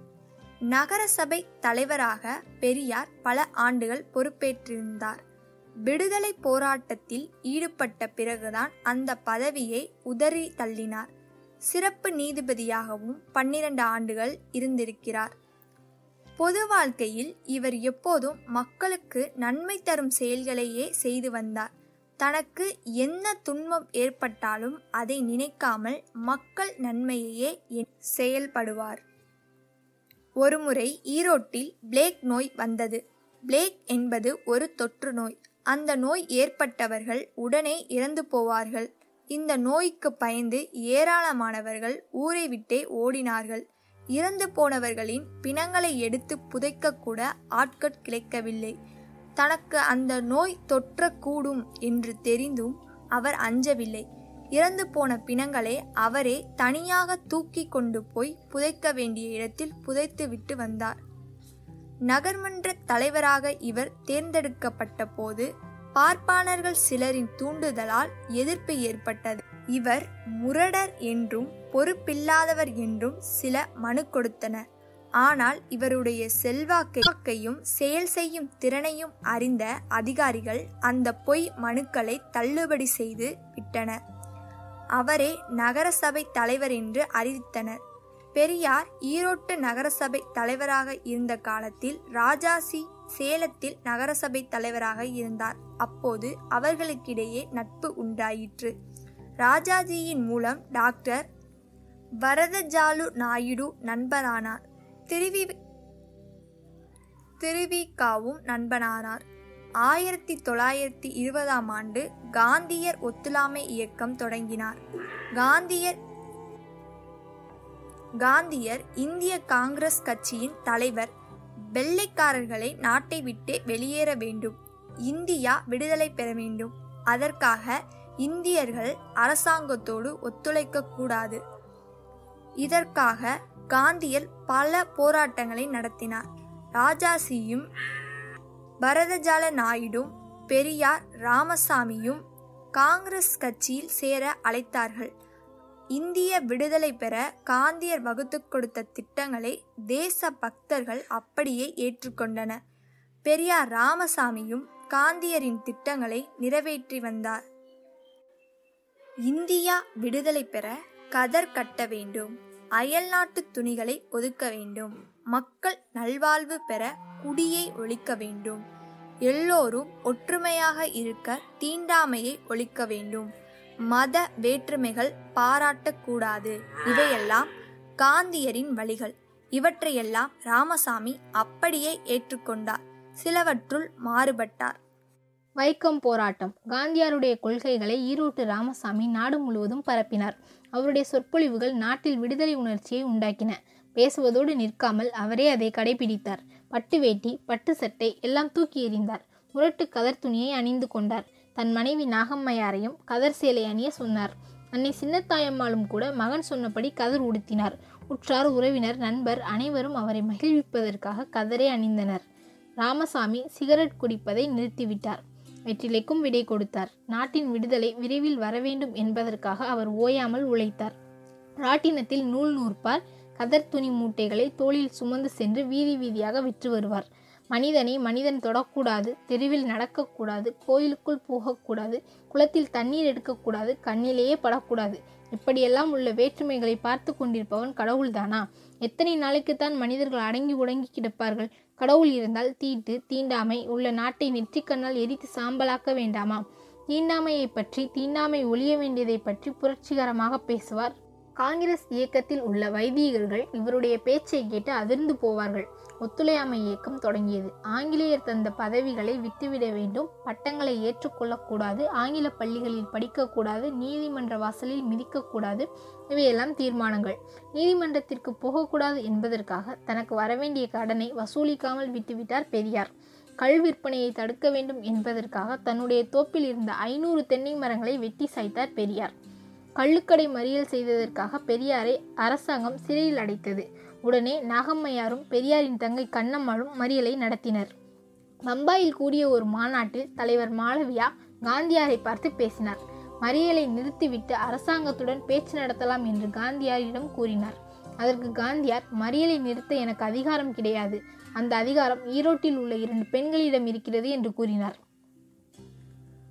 நகரசபை தலைவராக பெரியார் பல ஆண்டுகள் பொறுப்பேற்றிருந்தார் விடுதலை போராட்டத்தில் ஈடுபட்ட பிறகுதான் அந்த பதவியை உதறி தள்ளினார் சிறப்பு நீதிபதியாகவும் பன்னிரண்டு ஆண்டுகள் இருந்திருக்கிறார் பொது வாழ்க்கையில் இவர் எப்போதும் மக்களுக்கு நன்மை தரும் செயல்களையே செய்து வந்தார் தனக்கு என்ன துன்பம் ஏற்பட்டாலும் அதை நினைக்காமல் மக்கள் நன்மையையே எண்ணி செயல்படுவார் ஒருமுறை ஈரோட்டில் பிளேக் நோய் வந்தது பிளேக் என்பது ஒரு தொற்று நோய் அந்த நோய் ஏற்பட்டவர்கள் உடனே இறந்து போவார்கள் இந்த நோய்க்கு பயந்து ஏராளமானவர்கள் ஊரை விட்டே ஓடினார்கள் இறந்து போனவர்களின் பிணங்களை எடுத்து புதைக்கக்கூட ஆட்கள் கிடைக்கவில்லை தனக்கு அந்த நோய் தொற்றக்கூடும் என்று தெரிந்தும் அவர் அஞ்சவில்லை இறந்து போன பிணங்களை அவரே தனியாக தூக்கி கொண்டு போய் புதைக்க வேண்டிய இடத்தில் புதைத்து விட்டு வந்தார் நகர்மன்ற தலைவராக இவர் தேர்ந்தெடுக்கப்பட்ட போது பார்ப்பாளர்கள் சிலரின் தூண்டுதலால் எதிர்ப்பு ஏற்பட்டது இவர் முரடர் என்றும் பொறுப்பில்லாதவர் என்றும் சில மனு கொடுத்தனர் ஆனால் இவருடைய செல்வாக்கையும் செயல் செய்யும் திறனையும் அறிந்த அதிகாரிகள் அந்த பொய் மனுக்களை தள்ளுபடி செய்து விட்டனர் அவரே நகரசபை தலைவர் என்று அறிவித்தனர் பெரியார் ஈரோட்டு நகரசபை தலைவராக இருந்த காலத்தில் ராஜாசி சேலத்தில் நகரசபை தலைவராக இருந்தார் அப்போது அவர்களுக்கிடையே நட்பு உண்டாயிற்று ராஜாஜியின் மூலம் டாக்டர் வரதஜாலு நாயுடு நண்பரானார் திருவி திருவிகாவும் நண்பனானார் ஆயிரத்தி தொள்ளாயிரத்தி இருபதாம் ஆண்டு காந்தியர் ஒத்துழையாமை இயக்கம் தொடங்கினார் காந்தியர் காந்தியர் இந்திய காங்கிரஸ் கட்சியின் தலைவர் வெள்ளைக்காரர்களை நாட்டை விட்டு வெளியேற வேண்டும் இந்தியா விடுதலை பெற வேண்டும் அதற்காக இந்தியர்கள் அரசாங்கத்தோடு ஒத்துழைக்க கூடாது இதற்காக காந்தியர் பல போராட்டங்களை நடத்தினார் ராஜாசியும் பரதஜால நாயுடும் பெரியார் ராமசாமியும் காங்கிரஸ் கட்சியில் சேர அழைத்தார்கள் இந்திய விடுதலை பெற காந்தியர் வகுத்து கொடுத்த திட்டங்களை தேச பக்தர்கள் அப்படியே ஏற்றுக்கொண்டனர் பெரியார் ராமசாமியும் காந்தியரின் திட்டங்களை நிறைவேற்றி வந்தார் இந்தியா விடுதலை பெற கதர் கட்ட வேண்டும் அயல்நாட்டு துணிகளை ஒதுக்க வேண்டும் மக்கள் நல்வாழ்வு பெற குடியை ஒழிக்க வேண்டும் எல்லோரும் ஒற்றுமையாக இருக்க தீண்டாமையை ஒழிக்க வேண்டும் மத வேற்றுமைகள் பாராட்டக்கூடாது இவையெல்லாம் காந்தியரின் வழிகள் இவற்றையெல்லாம் ராமசாமி அப்படியே ஏற்றுக்கொண்டார் சிலவற்றுள் மாறுபட்டார் வைக்கம் போராட்டம் காந்தியாருடைய கொள்கைகளை ஈரோட்டு ராமசாமி நாடு முழுவதும் பரப்பினார் அவருடைய சொற்பொழிவுகள் நாட்டில் விடுதலை உணர்ச்சியை உண்டாக்கின பேசுவதோடு நிற்காமல் அவரே அதை கடைபிடித்தார் பட்டு வேட்டி பட்டு சட்டை எல்லாம் தூக்கி எறிந்தார் முரட்டு கதர் துணியை அணிந்து கொண்டார் தன் மனைவி நாகம்மையாரையும் கதர் சேலை அணிய சொன்னார் அன்னை சின்னத்தாயம்மாளும் கூட மகன் சொன்னபடி கதர் உடுத்தினார் உற்றார் உறவினர் நண்பர் அனைவரும் அவரை மகிழ்விப்பதற்காக கதரை அணிந்தனர் ராமசாமி சிகரெட் குடிப்பதை நிறுத்திவிட்டார் வெற்றிலைக்கும் விடை கொடுத்தார் நாட்டின் விடுதலை விரைவில் வரவேண்டும் என்பதற்காக அவர் ஓயாமல் உழைத்தார் ராட்டினத்தில் நூல் நூற்பார் கதர் துணி மூட்டைகளை தோளில் சுமந்து சென்று வீதி வீதியாக விற்று வருவார் மனிதனை மனிதன் தொடக்கூடாது தெருவில் நடக்கக்கூடாது கோயிலுக்குள் போகக்கூடாது குளத்தில் தண்ணீர் எடுக்கக்கூடாது கண்ணிலேயே படக்கூடாது இப்படியெல்லாம் உள்ள வேற்றுமைகளை பார்த்து கொண்டிருப்பவன் கடவுள்தானா எத்தனை நாளைக்குத்தான் மனிதர்கள் அடங்கி உடங்கி கிடப்பார்கள் கடவுள் இருந்தால் தீட்டு தீண்டாமை உள்ள நாட்டை நெற்றிக்கண்ணால் எரித்து சாம்பலாக்க வேண்டாமா தீண்டாமையை பற்றி தீண்டாமை ஒழிய வேண்டியதை பற்றி புரட்சிகரமாக பேசுவார் காங்கிரஸ் இயக்கத்தில் உள்ள வைதீகர்கள் இவருடைய பேச்சை கேட்டு அதிர்ந்து போவார்கள் ஒத்துழையாமை இயக்கம் தொடங்கியது ஆங்கிலேயர் தந்த பதவிகளை விட்டுவிட வேண்டும் பட்டங்களை ஏற்றுக்கொள்ளக்கூடாது ஆங்கில பள்ளிகளில் படிக்கக்கூடாது நீதிமன்ற வாசலில் மிதிக்கக்கூடாது இவையெல்லாம் தீர்மானங்கள் நீதிமன்றத்திற்கு போகக்கூடாது என்பதற்காக தனக்கு வரவேண்டிய கடனை வசூலிக்காமல் விட்டுவிட்டார் பெரியார் கள் விற்பனையை தடுக்க வேண்டும் என்பதற்காக தன்னுடைய தோப்பில் இருந்த ஐநூறு தென்னை மரங்களை வெட்டி சாய்த்தார் பெரியார் கள்ளுக்கடை மறியல் செய்ததற்காக பெரியாரை அரசாங்கம் சிறையில் அடைத்தது உடனே நாகம்மையாரும் பெரியாரின் தங்கை கண்ணம்மாளும் மறியலை நடத்தினர் பம்பாயில் கூடிய ஒரு மாநாட்டில் தலைவர் மாளவியா காந்தியாரை பார்த்து பேசினார் மறியலை நிறுத்திவிட்டு அரசாங்கத்துடன் பேச்சு நடத்தலாம் என்று காந்தியாரிடம் கூறினார் அதற்கு காந்தியார் மறியலை நிறுத்த எனக்கு அதிகாரம் கிடையாது அந்த அதிகாரம் ஈரோட்டில் உள்ள இரண்டு பெண்களிடம் இருக்கிறது என்று கூறினார்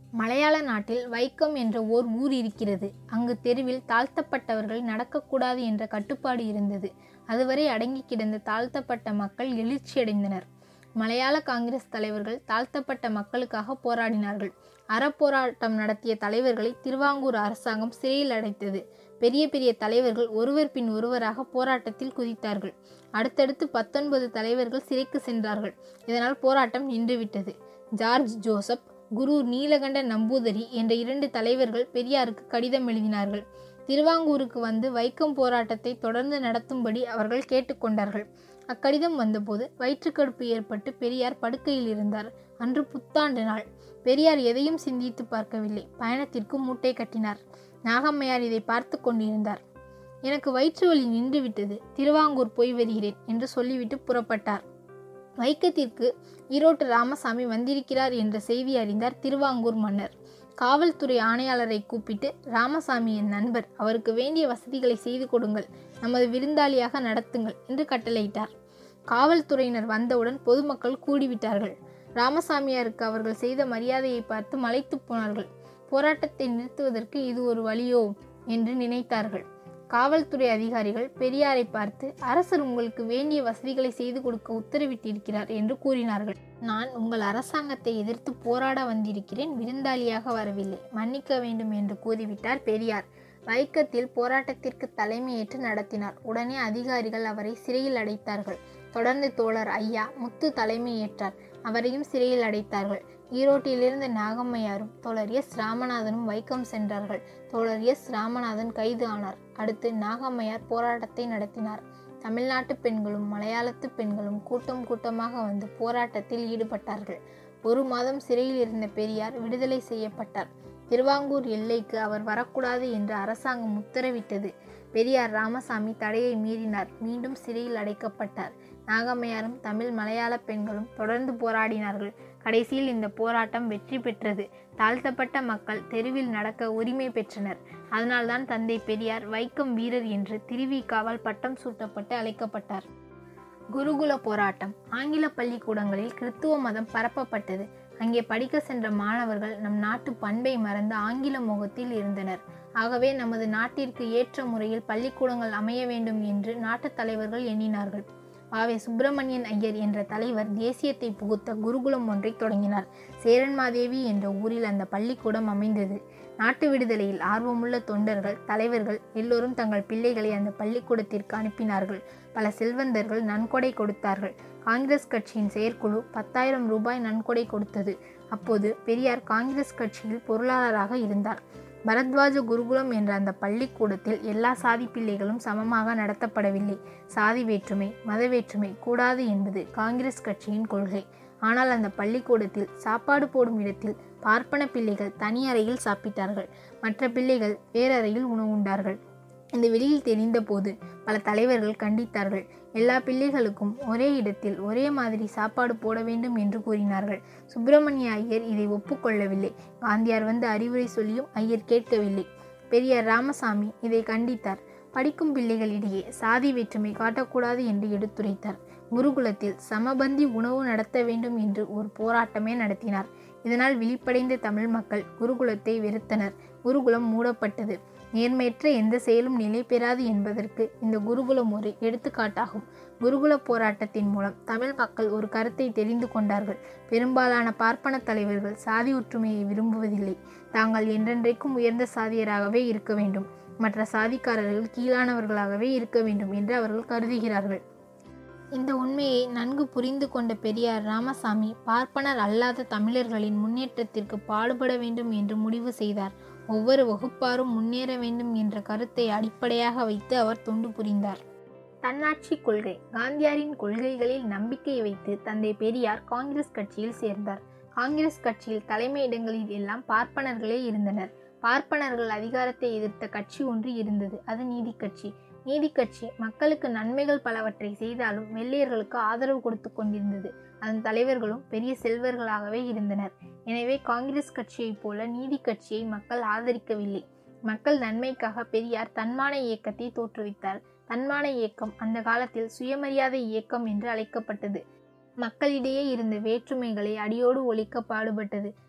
மலையாள நாட்டில் வைக்கம் என்ற ஓர் ஊர் இருக்கிறது அங்கு தெருவில் தாழ்த்தப்பட்டவர்கள் நடக்கக்கூடாது என்ற கட்டுப்பாடு இருந்தது அதுவரை அடங்கி கிடந்த தாழ்த்தப்பட்ட மக்கள் எழுச்சியடைந்தனர் மலையாள காங்கிரஸ் தலைவர்கள் தாழ்த்தப்பட்ட மக்களுக்காக போராடினார்கள் அறப்போராட்டம் நடத்திய தலைவர்களை திருவாங்கூர் அரசாங்கம் சிறையில் அடைத்தது பெரிய பெரிய தலைவர்கள் ஒருவர் பின் ஒருவராக போராட்டத்தில் குதித்தார்கள் அடுத்தடுத்து பத்தொன்பது தலைவர்கள் சிறைக்கு சென்றார்கள் இதனால் போராட்டம் நின்றுவிட்டது ஜார்ஜ் ஜோசப் குரு நீலகண்ட நம்பூதரி என்ற இரண்டு தலைவர்கள் பெரியாருக்கு கடிதம் எழுதினார்கள் திருவாங்கூருக்கு வந்து வைக்கம் போராட்டத்தை தொடர்ந்து நடத்தும்படி அவர்கள் கேட்டுக்கொண்டார்கள் அக்கடிதம் வந்தபோது வயிற்றுக்கடுப்பு ஏற்பட்டு பெரியார் படுக்கையில் இருந்தார் அன்று புத்தாண்டு நாள் பெரியார் எதையும் சிந்தித்து பார்க்கவில்லை பயணத்திற்கு மூட்டை கட்டினார் நாகம்மையார் இதை பார்த்து கொண்டிருந்தார் எனக்கு வயிற்று வலி நின்றுவிட்டது திருவாங்கூர் போய் வருகிறேன் என்று சொல்லிவிட்டு புறப்பட்டார் வைக்கத்திற்கு ஈரோட்டு ராமசாமி வந்திருக்கிறார் என்ற செய்தி அறிந்தார் திருவாங்கூர் மன்னர் காவல்துறை ஆணையாளரை கூப்பிட்டு ராமசாமி என் நண்பர் அவருக்கு வேண்டிய வசதிகளை செய்து கொடுங்கள் நமது விருந்தாளியாக நடத்துங்கள் என்று கட்டளையிட்டார் காவல்துறையினர் வந்தவுடன் பொதுமக்கள் கூடிவிட்டார்கள் ராமசாமியாருக்கு அவர்கள் செய்த மரியாதையை பார்த்து மலைத்து போனார்கள் போராட்டத்தை நிறுத்துவதற்கு இது ஒரு வழியோ என்று நினைத்தார்கள் காவல்துறை அதிகாரிகள் பெரியாரை பார்த்து அரசர் உங்களுக்கு வேண்டிய வசதிகளை செய்து கொடுக்க உத்தரவிட்டிருக்கிறார் என்று கூறினார்கள் நான் உங்கள் அரசாங்கத்தை எதிர்த்து போராட வந்திருக்கிறேன் விருந்தாளியாக வரவில்லை மன்னிக்க வேண்டும் என்று கூறிவிட்டார் பெரியார் வைக்கத்தில் போராட்டத்திற்கு தலைமையேற்று நடத்தினார் உடனே அதிகாரிகள் அவரை சிறையில் அடைத்தார்கள் தொடர்ந்து தோழர் ஐயா முத்து தலைமையேற்றார் அவரையும் சிறையில் அடைத்தார்கள் ஈரோட்டிலிருந்து நாகம்மையாரும் தோழர் எஸ் ராமநாதனும் வைக்கம் சென்றார்கள் தோழர் எஸ் ராமநாதன் கைது ஆனார் அடுத்து நாகம்மையார் போராட்டத்தை நடத்தினார் தமிழ்நாட்டு பெண்களும் மலையாளத்து பெண்களும் கூட்டம் கூட்டமாக வந்து போராட்டத்தில் ஈடுபட்டார்கள் ஒரு மாதம் சிறையில் இருந்த பெரியார் விடுதலை செய்யப்பட்டார் திருவாங்கூர் எல்லைக்கு அவர் வரக்கூடாது என்று அரசாங்கம் உத்தரவிட்டது பெரியார் ராமசாமி தடையை மீறினார் மீண்டும் சிறையில் அடைக்கப்பட்டார் நாகம்மையாரும் தமிழ் மலையாள பெண்களும் தொடர்ந்து போராடினார்கள் கடைசியில் இந்த போராட்டம் வெற்றி பெற்றது தாழ்த்தப்பட்ட மக்கள் தெருவில் நடக்க உரிமை பெற்றனர் அதனால்தான் தந்தை பெரியார் வைக்கம் வீரர் என்று திருவிக்காவால் பட்டம் சூட்டப்பட்டு அழைக்கப்பட்டார் குருகுல போராட்டம் ஆங்கில பள்ளிக்கூடங்களில் கிறித்துவ மதம் பரப்பப்பட்டது அங்கே படிக்க சென்ற மாணவர்கள் நம் நாட்டு பண்பை மறந்து ஆங்கில முகத்தில் இருந்தனர் ஆகவே நமது நாட்டிற்கு ஏற்ற முறையில் பள்ளிக்கூடங்கள் அமைய வேண்டும் என்று நாட்டுத் தலைவர்கள் எண்ணினார்கள் ஆவே சுப்பிரமணியன் ஐயர் என்ற தலைவர் தேசியத்தை புகுத்த குருகுலம் ஒன்றை தொடங்கினார் சேரன்மாதேவி என்ற ஊரில் அந்த பள்ளிக்கூடம் அமைந்தது நாட்டு விடுதலையில் ஆர்வமுள்ள தொண்டர்கள் தலைவர்கள் எல்லோரும் தங்கள் பிள்ளைகளை அந்த பள்ளிக்கூடத்திற்கு அனுப்பினார்கள் பல செல்வந்தர்கள் நன்கொடை கொடுத்தார்கள் காங்கிரஸ் கட்சியின் செயற்குழு பத்தாயிரம் ரூபாய் நன்கொடை கொடுத்தது அப்போது பெரியார் காங்கிரஸ் கட்சியில் பொருளாளராக இருந்தார் பரத்வாஜ குருகுலம் என்ற அந்த பள்ளிக்கூடத்தில் எல்லா சாதி பிள்ளைகளும் சமமாக நடத்தப்படவில்லை சாதி வேற்றுமை மத வேற்றுமை கூடாது என்பது காங்கிரஸ் கட்சியின் கொள்கை ஆனால் அந்த பள்ளிக்கூடத்தில் சாப்பாடு போடும் இடத்தில் பார்ப்பன பிள்ளைகள் தனி அறையில் சாப்பிட்டார்கள் மற்ற பிள்ளைகள் வேறறையில் உணவுண்டார்கள் இந்த வெளியில் தெரிந்தபோது பல தலைவர்கள் கண்டித்தார்கள் எல்லா பிள்ளைகளுக்கும் ஒரே இடத்தில் ஒரே மாதிரி சாப்பாடு போட வேண்டும் என்று கூறினார்கள் சுப்பிரமணிய ஐயர் இதை ஒப்புக்கொள்ளவில்லை காந்தியார் வந்து அறிவுரை சொல்லியும் ஐயர் கேட்கவில்லை பெரியார் ராமசாமி இதை கண்டித்தார் படிக்கும் பிள்ளைகளிடையே சாதி வேற்றுமை காட்டக்கூடாது என்று எடுத்துரைத்தார் குருகுலத்தில் சமபந்தி உணவு நடத்த வேண்டும் என்று ஒரு போராட்டமே நடத்தினார் இதனால் விழிப்படைந்த தமிழ் மக்கள் குருகுலத்தை வெறுத்தனர் குருகுலம் மூடப்பட்டது நேர்மையற்ற எந்த செயலும் நிலை பெறாது என்பதற்கு இந்த குருகுலம் ஒரு எடுத்துக்காட்டாகும் குருகுல போராட்டத்தின் மூலம் தமிழ் மக்கள் ஒரு கருத்தை தெரிந்து கொண்டார்கள் பெரும்பாலான பார்ப்பன தலைவர்கள் சாதி ஒற்றுமையை விரும்புவதில்லை தாங்கள் என்றென்றைக்கும் உயர்ந்த சாதியராகவே இருக்க வேண்டும் மற்ற சாதிக்காரர்கள் கீழானவர்களாகவே இருக்க வேண்டும் என்று அவர்கள் கருதுகிறார்கள் இந்த உண்மையை நன்கு புரிந்து கொண்ட பெரியார் ராமசாமி பார்ப்பனர் அல்லாத தமிழர்களின் முன்னேற்றத்திற்கு பாடுபட வேண்டும் என்று முடிவு செய்தார் ஒவ்வொரு வகுப்பாரும் முன்னேற வேண்டும் என்ற கருத்தை அடிப்படையாக வைத்து அவர் தொண்டு புரிந்தார் தன்னாட்சி கொள்கை காந்தியாரின் கொள்கைகளில் நம்பிக்கை வைத்து தந்தை பெரியார் காங்கிரஸ் கட்சியில் சேர்ந்தார் காங்கிரஸ் கட்சியில் தலைமை இடங்களில் எல்லாம் பார்ப்பனர்களே இருந்தனர் பார்ப்பனர்கள் அதிகாரத்தை எதிர்த்த கட்சி ஒன்று இருந்தது அது நீதி கட்சி நீதி கட்சி மக்களுக்கு நன்மைகள் பலவற்றை செய்தாலும் வெள்ளையர்களுக்கு ஆதரவு கொடுத்து கொண்டிருந்தது அதன் தலைவர்களும் பெரிய செல்வர்களாகவே இருந்தனர் எனவே காங்கிரஸ் கட்சியைப் போல நீதி கட்சியை மக்கள் ஆதரிக்கவில்லை மக்கள் நன்மைக்காக பெரியார் தன்மான இயக்கத்தை தோற்றுவித்தார் தன்மான இயக்கம் அந்த காலத்தில் சுயமரியாதை இயக்கம் என்று அழைக்கப்பட்டது மக்களிடையே இருந்த வேற்றுமைகளை அடியோடு ஒழிக்க பாடுபட்டது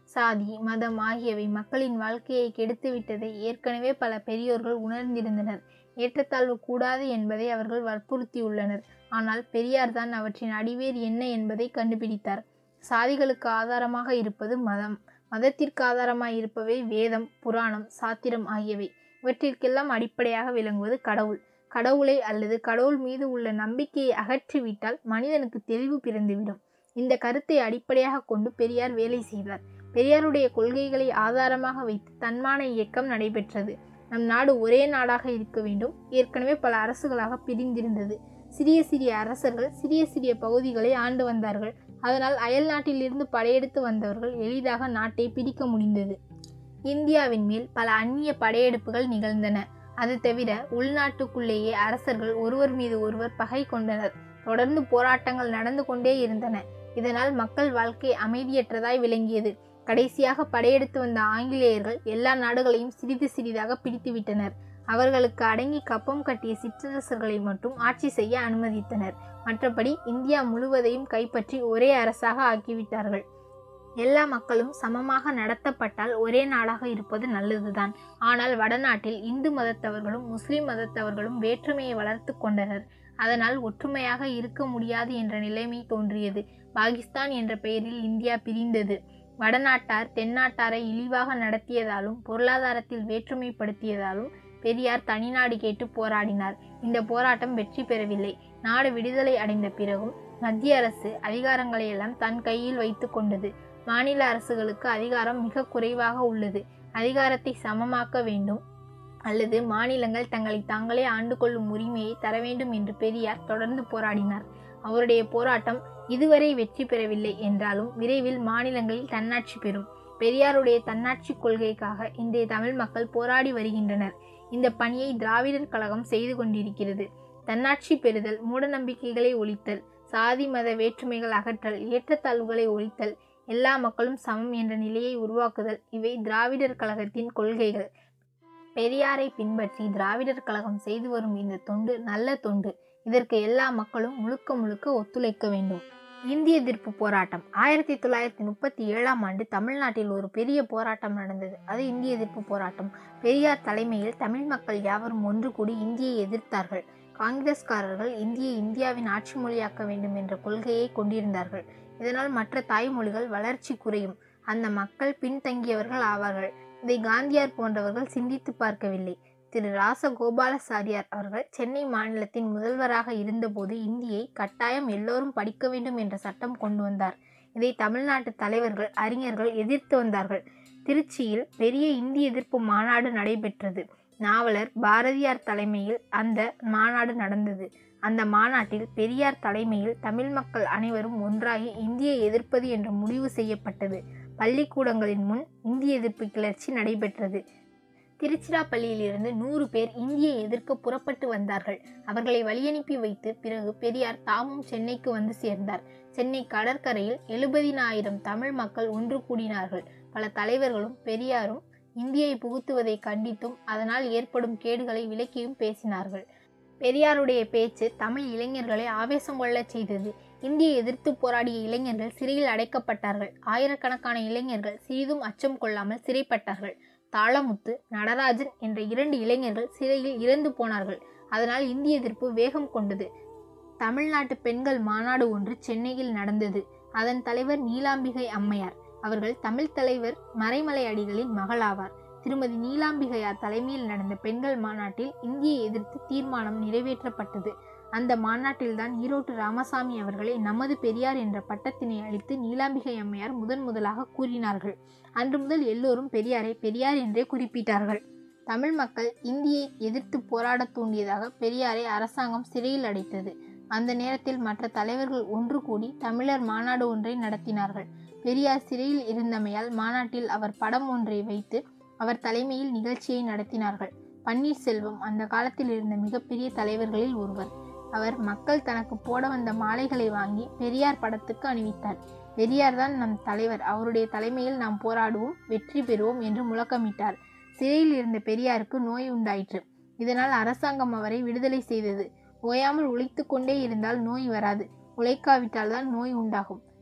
சாதி மதம் ஆகியவை மக்களின் வாழ்க்கையை கெடுத்துவிட்டதை ஏற்கனவே பல பெரியோர்கள் உணர்ந்திருந்தனர் ஏற்றத்தாழ்வு கூடாது என்பதை அவர்கள் வற்புறுத்தியுள்ளனர் ஆனால் பெரியார் தான் அவற்றின் அடிவேர் என்ன என்பதை கண்டுபிடித்தார் சாதிகளுக்கு ஆதாரமாக இருப்பது மதம் மதத்திற்கு ஆதாரமாய் இருப்பவை வேதம் புராணம் சாத்திரம் ஆகியவை இவற்றிற்கெல்லாம் அடிப்படையாக விளங்குவது கடவுள் கடவுளை அல்லது கடவுள் மீது உள்ள நம்பிக்கையை அகற்றிவிட்டால் மனிதனுக்கு தெளிவு பிறந்துவிடும் இந்த கருத்தை அடிப்படையாக கொண்டு பெரியார் வேலை செய்தார் பெரியாருடைய கொள்கைகளை ஆதாரமாக வைத்து தன்மான இயக்கம் நடைபெற்றது நம் நாடு ஒரே நாடாக இருக்க வேண்டும் ஏற்கனவே பல அரசுகளாக பிரிந்திருந்தது சிறிய சிறிய அரசர்கள் சிறிய சிறிய பகுதிகளை ஆண்டு வந்தார்கள் அதனால் அயல் நாட்டிலிருந்து படையெடுத்து வந்தவர்கள் எளிதாக நாட்டை பிடிக்க முடிந்தது இந்தியாவின் மேல் பல அந்நிய படையெடுப்புகள் நிகழ்ந்தன அது தவிர உள்நாட்டுக்குள்ளேயே அரசர்கள் ஒருவர் மீது ஒருவர் பகை கொண்டனர் தொடர்ந்து போராட்டங்கள் நடந்து கொண்டே இருந்தன இதனால் மக்கள் வாழ்க்கை அமைதியற்றதாய் விளங்கியது கடைசியாக படையெடுத்து வந்த ஆங்கிலேயர்கள் எல்லா நாடுகளையும் சிறிது சிறிதாக பிடித்துவிட்டனர் அவர்களுக்கு அடங்கி கப்பம் கட்டிய சிற்றரசர்களை மட்டும் ஆட்சி செய்ய அனுமதித்தனர் மற்றபடி இந்தியா முழுவதையும் கைப்பற்றி ஒரே அரசாக ஆக்கிவிட்டார்கள் எல்லா மக்களும் சமமாக நடத்தப்பட்டால் ஒரே நாடாக இருப்பது நல்லதுதான் ஆனால் வடநாட்டில் இந்து மதத்தவர்களும் முஸ்லிம் மதத்தவர்களும் வேற்றுமையை வளர்த்து கொண்டனர் அதனால் ஒற்றுமையாக இருக்க முடியாது என்ற நிலைமை தோன்றியது பாகிஸ்தான் என்ற பெயரில் இந்தியா பிரிந்தது வடநாட்டார் தென்னாட்டாரை இழிவாக நடத்தியதாலும் பொருளாதாரத்தில் வேற்றுமைப்படுத்தியதாலும் பெரியார் தனிநாடு கேட்டு போராடினார் இந்த போராட்டம் வெற்றி பெறவில்லை நாடு விடுதலை அடைந்த பிறகும் மத்திய அரசு அதிகாரங்களை எல்லாம் தன் கையில் வைத்து கொண்டது மாநில அரசுகளுக்கு அதிகாரம் மிக குறைவாக உள்ளது அதிகாரத்தை சமமாக்க வேண்டும் அல்லது மாநிலங்கள் தங்களை தாங்களே ஆண்டு கொள்ளும் உரிமையை தர வேண்டும் என்று பெரியார் தொடர்ந்து போராடினார் அவருடைய போராட்டம் இதுவரை வெற்றி பெறவில்லை என்றாலும் விரைவில் மாநிலங்களில் தன்னாட்சி பெறும் பெரியாருடைய தன்னாட்சி கொள்கைக்காக இன்றைய தமிழ் மக்கள் போராடி வருகின்றனர் இந்த பணியை திராவிடர் கழகம் செய்து கொண்டிருக்கிறது தன்னாட்சி பெறுதல் மூடநம்பிக்கைகளை ஒழித்தல் சாதி மத வேற்றுமைகள் அகற்றல் ஏற்றத்தாழ்வுகளை ஒழித்தல் எல்லா மக்களும் சமம் என்ற நிலையை உருவாக்குதல் இவை திராவிடர் கழகத்தின் கொள்கைகள் பெரியாரை பின்பற்றி திராவிடர் கழகம் செய்து வரும் இந்த தொண்டு நல்ல தொண்டு இதற்கு எல்லா மக்களும் முழுக்க முழுக்க ஒத்துழைக்க வேண்டும் இந்திய எதிர்ப்பு போராட்டம் ஆயிரத்தி தொள்ளாயிரத்தி முப்பத்தி ஏழாம் ஆண்டு தமிழ்நாட்டில் ஒரு பெரிய போராட்டம் நடந்தது அது இந்திய எதிர்ப்பு போராட்டம் பெரியார் தலைமையில் தமிழ் மக்கள் யாவரும் ஒன்று கூடி இந்தியை எதிர்த்தார்கள் காங்கிரஸ்காரர்கள் இந்தியை இந்தியாவின் ஆட்சி மொழியாக்க வேண்டும் என்ற கொள்கையை கொண்டிருந்தார்கள் இதனால் மற்ற தாய்மொழிகள் வளர்ச்சி குறையும் அந்த மக்கள் பின்தங்கியவர்கள் ஆவார்கள் இதை காந்தியார் போன்றவர்கள் சிந்தித்து பார்க்கவில்லை திரு ராசகோபாலாச்சாரியார் அவர்கள் சென்னை மாநிலத்தின் முதல்வராக இருந்தபோது இந்தியை கட்டாயம் எல்லோரும் படிக்க வேண்டும் என்ற சட்டம் கொண்டு வந்தார் இதை தமிழ்நாட்டு தலைவர்கள் அறிஞர்கள் எதிர்த்து வந்தார்கள் திருச்சியில் பெரிய இந்தி எதிர்ப்பு மாநாடு நடைபெற்றது நாவலர் பாரதியார் தலைமையில் அந்த மாநாடு நடந்தது அந்த மாநாட்டில் பெரியார் தலைமையில் தமிழ் மக்கள் அனைவரும் ஒன்றாகி இந்தியை எதிர்ப்பது என்று முடிவு செய்யப்பட்டது பள்ளிக்கூடங்களின் முன் இந்திய எதிர்ப்பு கிளர்ச்சி நடைபெற்றது திருச்சிராப்பள்ளியிலிருந்து நூறு பேர் இந்தியை எதிர்க்க புறப்பட்டு வந்தார்கள் அவர்களை வழியனுப்பி வைத்து பிறகு பெரியார் தாமும் சென்னைக்கு வந்து சேர்ந்தார் சென்னை கடற்கரையில் எழுபதினாயிரம் தமிழ் மக்கள் ஒன்று கூடினார்கள் பல தலைவர்களும் பெரியாரும் இந்தியை புகுத்துவதை கண்டித்தும் அதனால் ஏற்படும் கேடுகளை விளக்கியும் பேசினார்கள் பெரியாருடைய பேச்சு தமிழ் இளைஞர்களை ஆவேசம் கொள்ளச் செய்தது இந்தியை எதிர்த்து போராடிய இளைஞர்கள் சிறையில் அடைக்கப்பட்டார்கள் ஆயிரக்கணக்கான இளைஞர்கள் சிறிதும் அச்சம் கொள்ளாமல் சிறைப்பட்டார்கள் தாளமுத்து நடராஜன் என்ற இரண்டு இளைஞர்கள் சிறையில் இறந்து போனார்கள் அதனால் இந்திய எதிர்ப்பு வேகம் கொண்டது தமிழ்நாட்டு பெண்கள் மாநாடு ஒன்று சென்னையில் நடந்தது அதன் தலைவர் நீலாம்பிகை அம்மையார் அவர்கள் தமிழ் தலைவர் மறைமலை அடிகளின் மகளாவார் திருமதி நீலாம்பிகையார் தலைமையில் நடந்த பெண்கள் மாநாட்டில் இந்தியை எதிர்த்து தீர்மானம் நிறைவேற்றப்பட்டது அந்த மாநாட்டில்தான் ஈரோட்டு ராமசாமி அவர்களை நமது பெரியார் என்ற பட்டத்தினை அளித்து நீலாம்பிகை அம்மையார் முதன் முதலாக கூறினார்கள் அன்று முதல் எல்லோரும் பெரியாரை பெரியார் என்றே குறிப்பிட்டார்கள் தமிழ் மக்கள் இந்தியை எதிர்த்து போராட தூண்டியதாக பெரியாரை அரசாங்கம் சிறையில் அடைத்தது அந்த நேரத்தில் மற்ற தலைவர்கள் ஒன்று கூடி தமிழர் மாநாடு ஒன்றை நடத்தினார்கள் பெரியார் சிறையில் இருந்தமையால் மாநாட்டில் அவர் படம் ஒன்றை வைத்து அவர் தலைமையில் நிகழ்ச்சியை நடத்தினார்கள் பன்னீர்செல்வம் அந்த காலத்தில் இருந்த மிகப்பெரிய தலைவர்களில் ஒருவர் அவர் மக்கள் தனக்கு போட வந்த மாலைகளை வாங்கி பெரியார் படத்துக்கு அணிவித்தார் பெரியார் தான் நம் தலைவர் அவருடைய தலைமையில் நாம் போராடுவோம் வெற்றி பெறுவோம் என்று முழக்கமிட்டார் சிறையில் இருந்த பெரியாருக்கு நோய் உண்டாயிற்று இதனால் அரசாங்கம் அவரை விடுதலை செய்தது ஓயாமல் உழைத்து கொண்டே இருந்தால் நோய் வராது உழைக்காவிட்டால் தான் நோய் உண்டாகும்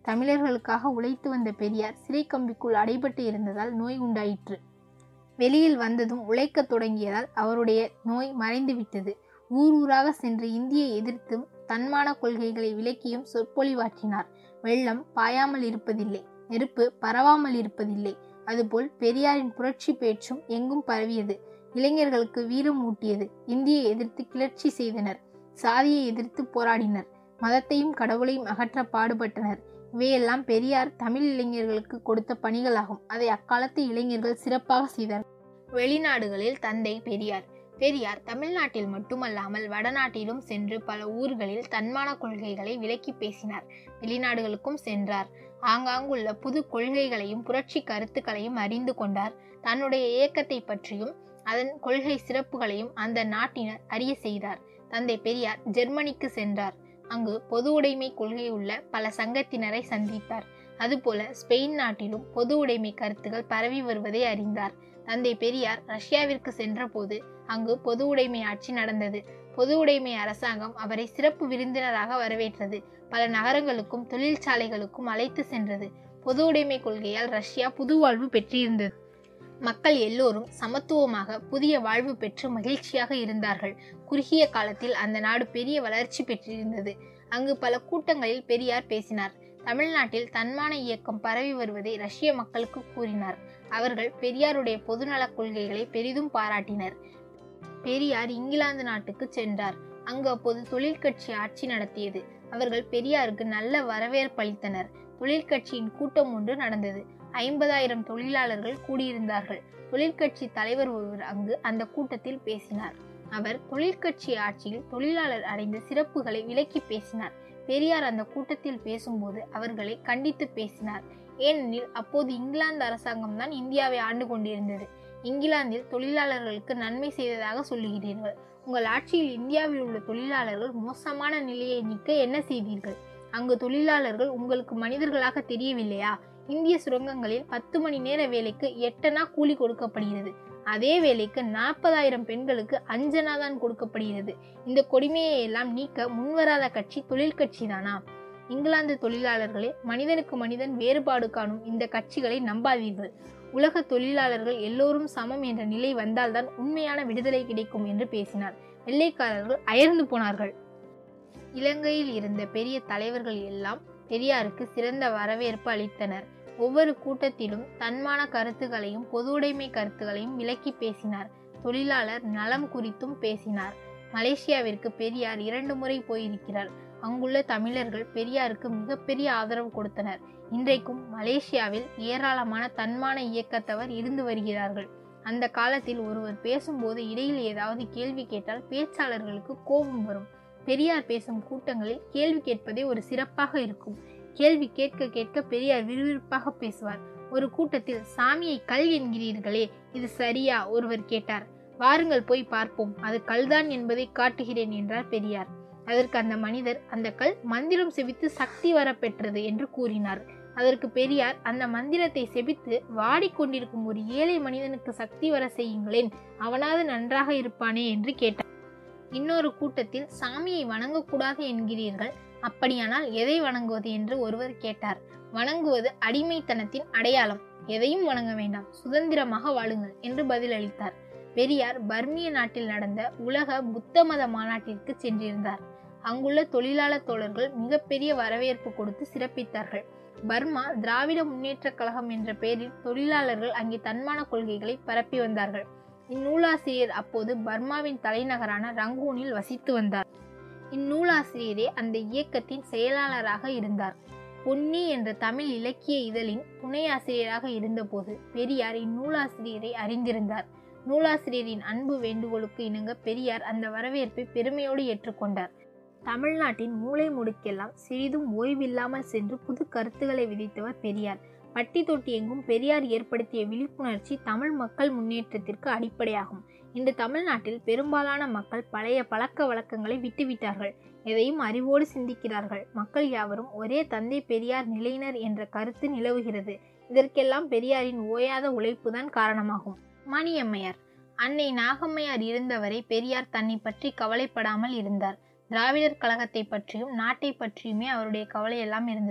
தமிழர்களுக்காக உழைத்து வந்த பெரியார் சிறை கம்பிக்குள் அடைபட்டு இருந்ததால் நோய் உண்டாயிற்று வெளியில் வந்ததும் உழைக்கத் தொடங்கியதால் அவருடைய நோய் மறைந்துவிட்டது ஊர் ஊராக சென்று இந்தியை எதிர்த்தும் தன்மான கொள்கைகளை விளக்கியும் சொற்பொழிவாற்றினார் வெள்ளம் பாயாமல் இருப்பதில்லை நெருப்பு பரவாமல் இருப்பதில்லை அதுபோல் பெரியாரின் புரட்சி பேச்சும் எங்கும் பரவியது இளைஞர்களுக்கு வீரம் ஊட்டியது இந்தியை எதிர்த்து கிளர்ச்சி செய்தனர் சாதியை எதிர்த்து போராடினர் மதத்தையும் கடவுளையும் அகற்ற பாடுபட்டனர் இவையெல்லாம் பெரியார் தமிழ் இளைஞர்களுக்கு கொடுத்த பணிகளாகும் அதை அக்காலத்து இளைஞர்கள் சிறப்பாக செய்தார் வெளிநாடுகளில் தந்தை பெரியார் பெரியார் தமிழ்நாட்டில் மட்டுமல்லாமல் வடநாட்டிலும் சென்று பல ஊர்களில் தன்மான கொள்கைகளை விலக்கி பேசினார் வெளிநாடுகளுக்கும் சென்றார் ஆங்காங்குள்ள புது கொள்கைகளையும் புரட்சி கருத்துக்களையும் அறிந்து கொண்டார் தன்னுடைய இயக்கத்தை பற்றியும் அதன் கொள்கை சிறப்புகளையும் அந்த நாட்டினர் அறிய செய்தார் தந்தை பெரியார் ஜெர்மனிக்கு சென்றார் அங்கு பொது உடைமை கொள்கை உள்ள பல சங்கத்தினரை சந்தித்தார் அதுபோல ஸ்பெயின் நாட்டிலும் பொது உடைமை கருத்துகள் பரவி வருவதை அறிந்தார் தந்தை பெரியார் ரஷ்யாவிற்கு சென்றபோது அங்கு பொது உடைமை ஆட்சி நடந்தது பொது உடைமை அரசாங்கம் அவரை சிறப்பு விருந்தினராக வரவேற்றது பல நகரங்களுக்கும் தொழிற்சாலைகளுக்கும் அழைத்து சென்றது பொது உடைமை கொள்கையால் ரஷ்யா புது வாழ்வு பெற்றிருந்தது மக்கள் எல்லோரும் சமத்துவமாக புதிய வாழ்வு பெற்று மகிழ்ச்சியாக இருந்தார்கள் குறுகிய காலத்தில் அந்த நாடு பெரிய வளர்ச்சி பெற்றிருந்தது அங்கு பல கூட்டங்களில் பெரியார் பேசினார் தமிழ்நாட்டில் தன்மான இயக்கம் பரவி வருவதை ரஷ்ய மக்களுக்கு கூறினார் அவர்கள் பெரியாருடைய பொதுநலக் கொள்கைகளை பெரிதும் பாராட்டினர் பெரியார் இங்கிலாந்து நாட்டுக்கு சென்றார் அங்கு அப்போது தொழிற்கட்சி ஆட்சி நடத்தியது அவர்கள் பெரியாருக்கு நல்ல வரவேற்பளித்தனர் தொழிற்கட்சியின் கூட்டம் ஒன்று நடந்தது ஐம்பதாயிரம் தொழிலாளர்கள் கூடியிருந்தார்கள் தொழிற்கட்சி தலைவர் ஒருவர் அங்கு அந்த கூட்டத்தில் பேசினார் அவர் தொழிற்கட்சி ஆட்சியில் தொழிலாளர் அடைந்த சிறப்புகளை விளக்கி பேசினார் பெரியார் அந்த கூட்டத்தில் பேசும்போது அவர்களை கண்டித்து பேசினார் ஏனெனில் அப்போது இங்கிலாந்து அரசாங்கம் தான் இந்தியாவை ஆண்டு கொண்டிருந்தது இங்கிலாந்தில் தொழிலாளர்களுக்கு நன்மை செய்ததாக சொல்லுகிறீர்கள் உங்கள் ஆட்சியில் இந்தியாவில் உள்ள தொழிலாளர்கள் மோசமான நிலையை நீக்க என்ன செய்தீர்கள் அங்கு தொழிலாளர்கள் உங்களுக்கு மனிதர்களாக தெரியவில்லையா இந்திய சுரங்கங்களில் பத்து மணி நேர வேலைக்கு எட்டனா கூலி கொடுக்கப்படுகிறது அதே வேலைக்கு நாற்பதாயிரம் பெண்களுக்கு அஞ்சனா தான் கொடுக்கப்படுகிறது இந்த கொடுமையை எல்லாம் நீக்க முன்வராத கட்சி தொழில் கட்சி தானா இங்கிலாந்து தொழிலாளர்களே மனிதனுக்கு மனிதன் வேறுபாடு காணும் இந்த கட்சிகளை நம்பாதீர்கள் உலக தொழிலாளர்கள் எல்லோரும் சமம் என்ற நிலை வந்தால்தான் உண்மையான விடுதலை கிடைக்கும் என்று பேசினார் வெள்ளைக்காரர்கள் அயர்ந்து போனார்கள் இலங்கையில் இருந்த பெரிய தலைவர்கள் எல்லாம் பெரியாருக்கு சிறந்த வரவேற்பு அளித்தனர் ஒவ்வொரு கூட்டத்திலும் தன்மான கருத்துகளையும் பொது உடைமை கருத்துகளையும் விளக்கி பேசினார் தொழிலாளர் நலம் குறித்தும் பேசினார் மலேசியாவிற்கு பெரியார் இரண்டு முறை போயிருக்கிறார் அங்குள்ள தமிழர்கள் பெரியாருக்கு மிகப்பெரிய ஆதரவு கொடுத்தனர் இன்றைக்கும் மலேசியாவில் ஏராளமான தன்மான இயக்கத்தவர் இருந்து வருகிறார்கள் அந்த காலத்தில் ஒருவர் பேசும்போது இடையில் ஏதாவது கேள்வி கேட்டால் பேச்சாளர்களுக்கு கோபம் வரும் பெரியார் பேசும் கூட்டங்களில் கேள்வி கேட்பதே ஒரு சிறப்பாக இருக்கும் கேள்வி கேட்க கேட்க பெரியார் விறுவிறுப்பாக பேசுவார் ஒரு கூட்டத்தில் சாமியை கல் என்கிறீர்களே இது சரியா ஒருவர் கேட்டார் வாருங்கள் போய் பார்ப்போம் அது கல்தான் என்பதை காட்டுகிறேன் என்றார் பெரியார் அதற்கு அந்த மனிதர் அந்த கல் மந்திரம் செபித்து சக்தி வர பெற்றது என்று கூறினார் அதற்கு பெரியார் அந்த மந்திரத்தை செபித்து வாடிக்கொண்டிருக்கும் ஒரு ஏழை மனிதனுக்கு சக்தி வர செய்யுங்களேன் அவனாவது நன்றாக இருப்பானே என்று கேட்டார் இன்னொரு கூட்டத்தில் சாமியை வணங்கக்கூடாது என்கிறீர்கள் அப்படியானால் எதை வணங்குவது என்று ஒருவர் கேட்டார் வணங்குவது அடிமைத்தனத்தின் அடையாளம் எதையும் வணங்க வேண்டாம் சுதந்திரமாக வாழுங்கள் என்று பதிலளித்தார் பெரியார் பர்மிய நாட்டில் நடந்த உலக புத்த மத மாநாட்டிற்கு சென்றிருந்தார் அங்குள்ள தொழிலாளர் தோழர்கள் மிகப்பெரிய வரவேற்பு கொடுத்து சிறப்பித்தார்கள் பர்மா திராவிட முன்னேற்ற கழகம் என்ற பெயரில் தொழிலாளர்கள் அங்கே தன்மான கொள்கைகளை பரப்பி வந்தார்கள் இந்நூலாசிரியர் அப்போது பர்மாவின் தலைநகரான ரங்கூனில் வசித்து வந்தார் இந்நூலாசிரியரே அந்த இயக்கத்தின் செயலாளராக இருந்தார் பொன்னி என்ற தமிழ் இலக்கிய இதழின் துணை ஆசிரியராக இருந்தபோது பெரியார் இந்நூலாசிரியரை அறிந்திருந்தார் நூலாசிரியரின் அன்பு வேண்டுகோளுக்கு இணங்க பெரியார் அந்த வரவேற்பை பெருமையோடு ஏற்றுக்கொண்டார் தமிழ்நாட்டின் மூளை முடுக்கெல்லாம் சிறிதும் ஓய்வில்லாமல் சென்று புது கருத்துக்களை விதைத்தவர் பெரியார் பட்டி தொட்டி எங்கும் பெரியார் ஏற்படுத்திய விழிப்புணர்ச்சி தமிழ் மக்கள் முன்னேற்றத்திற்கு அடிப்படையாகும் இன்று தமிழ்நாட்டில் பெரும்பாலான மக்கள் பழைய பழக்க வழக்கங்களை விட்டுவிட்டார்கள் எதையும் அறிவோடு சிந்திக்கிறார்கள் மக்கள் யாவரும் ஒரே தந்தை பெரியார் நிலையினர் என்ற கருத்து நிலவுகிறது இதற்கெல்லாம் பெரியாரின் ஓயாத உழைப்புதான் காரணமாகும் மணியம்மையார் அன்னை நாகம்மையார் இருந்தவரை பெரியார் தன்னை பற்றி கவலைப்படாமல் இருந்தார் திராவிடர் கழகத்தை பற்றியும் நாட்டை பற்றியுமே அவருடைய கவலை எல்லாம் இருந்தது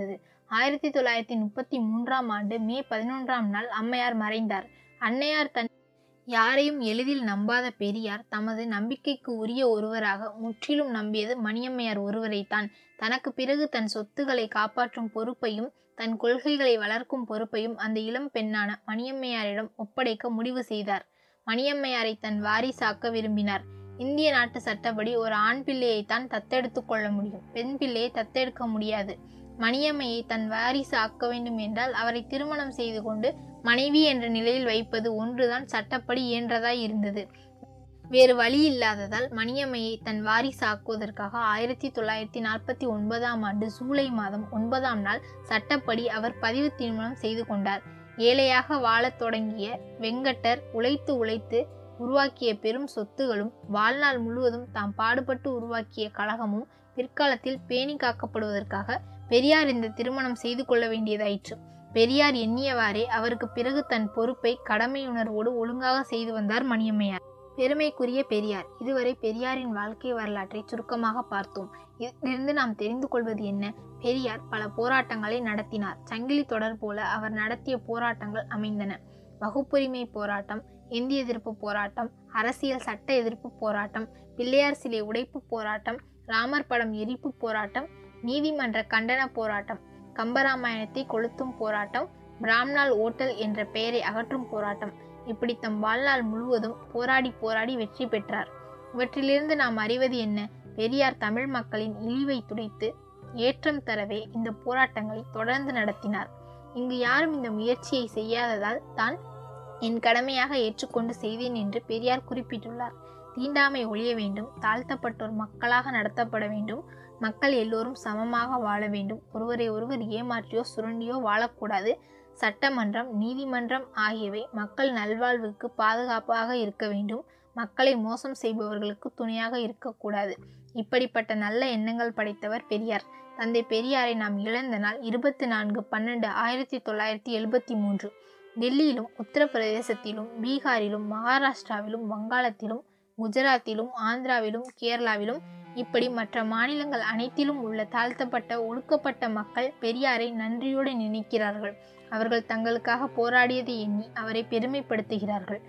ஆயிரத்தி தொள்ளாயிரத்தி முப்பத்தி மூன்றாம் ஆண்டு மே பதினொன்றாம் நாள் அம்மையார் மறைந்தார் அன்னையார் தன் யாரையும் எளிதில் நம்பாத பெரியார் தமது நம்பிக்கைக்கு உரிய ஒருவராக முற்றிலும் நம்பியது மணியம்மையார் ஒருவரைத்தான் தனக்கு பிறகு தன் சொத்துக்களை காப்பாற்றும் பொறுப்பையும் தன் கொள்கைகளை வளர்க்கும் பொறுப்பையும் அந்த இளம் பெண்ணான மணியம்மையாரிடம் ஒப்படைக்க முடிவு செய்தார் மணியம்மையாரை தன் வாரிசாக்க விரும்பினார் இந்திய நாட்டு சட்டப்படி ஒரு ஆண் பிள்ளையைத்தான் தத்தெடுத்து கொள்ள முடியும் பெண் பிள்ளையை தத்தெடுக்க முடியாது மணியம்மையை தன் வாரிசு ஆக்க வேண்டும் என்றால் அவரை திருமணம் செய்து கொண்டு மனைவி என்ற நிலையில் வைப்பது ஒன்றுதான் சட்டப்படி இயன்றதாய் இருந்தது வேறு வழி இல்லாததால் மணியம்மையை தன் வாரிசு ஆக்குவதற்காக ஆயிரத்தி தொள்ளாயிரத்தி நாற்பத்தி ஒன்பதாம் ஆண்டு ஜூலை மாதம் ஒன்பதாம் நாள் சட்டப்படி அவர் பதிவு திருமணம் செய்து கொண்டார் ஏழையாக வாழத் தொடங்கிய வெங்கட்டர் உழைத்து உழைத்து உருவாக்கிய பெரும் சொத்துகளும் வாழ்நாள் முழுவதும் தாம் பாடுபட்டு உருவாக்கிய கழகமும் பிற்காலத்தில் பேணி காக்கப்படுவதற்காக பெரியார் இந்த திருமணம் செய்து கொள்ள வேண்டியதாயிற்று பெரியார் எண்ணியவாறே அவருக்கு பிறகு தன் பொறுப்பை கடமையுணர்வோடு ஒழுங்காக செய்து வந்தார் மணியம்மையார் பெருமைக்குரிய பெரியார் இதுவரை பெரியாரின் வாழ்க்கை வரலாற்றை சுருக்கமாக பார்த்தோம் இதிலிருந்து நாம் தெரிந்து கொள்வது என்ன பெரியார் பல போராட்டங்களை நடத்தினார் சங்கிலி தொடர் போல அவர் நடத்திய போராட்டங்கள் அமைந்தன வகுப்புரிமை போராட்டம் இந்திய எதிர்ப்பு போராட்டம் அரசியல் சட்ட எதிர்ப்பு போராட்டம் பிள்ளையார் சிலை உடைப்பு போராட்டம் ராமர் படம் எரிப்பு போராட்டம் நீதிமன்ற கண்டன போராட்டம் கம்பராமாயணத்தை கொளுத்தும் போராட்டம் பிராம்நாள் ஓட்டல் என்ற பெயரை அகற்றும் போராட்டம் இப்படி தம் வாழ்நாள் முழுவதும் போராடி போராடி வெற்றி பெற்றார் இவற்றிலிருந்து நாம் அறிவது என்ன பெரியார் தமிழ் மக்களின் இழிவை துடைத்து ஏற்றம் தரவே இந்த போராட்டங்களை தொடர்ந்து நடத்தினார் இங்கு யாரும் இந்த முயற்சியை செய்யாததால் தான் என் கடமையாக ஏற்றுக்கொண்டு செய்தேன் என்று பெரியார் குறிப்பிட்டுள்ளார் தீண்டாமை ஒழிய வேண்டும் தாழ்த்தப்பட்டோர் மக்களாக நடத்தப்பட வேண்டும் மக்கள் எல்லோரும் சமமாக வாழ வேண்டும் ஒருவரை ஒருவர் ஏமாற்றியோ சுரண்டியோ வாழக்கூடாது சட்டமன்றம் நீதிமன்றம் ஆகியவை மக்கள் நல்வாழ்வுக்கு பாதுகாப்பாக இருக்க வேண்டும் மக்களை மோசம் செய்பவர்களுக்கு துணையாக இருக்கக்கூடாது இப்படிப்பட்ட நல்ல எண்ணங்கள் படைத்தவர் பெரியார் தந்தை பெரியாரை நாம் இழந்த நாள் இருபத்தி நான்கு பன்னெண்டு ஆயிரத்தி தொள்ளாயிரத்தி எழுபத்தி மூன்று டெல்லியிலும் உத்தரப்பிரதேசத்திலும் பீகாரிலும் மகாராஷ்டிராவிலும் வங்காளத்திலும் குஜராத்திலும் ஆந்திராவிலும் கேரளாவிலும் இப்படி மற்ற மாநிலங்கள் அனைத்திலும் உள்ள தாழ்த்தப்பட்ட ஒடுக்கப்பட்ட மக்கள் பெரியாரை நன்றியோடு நினைக்கிறார்கள் அவர்கள் தங்களுக்காக போராடியதை எண்ணி அவரை பெருமைப்படுத்துகிறார்கள்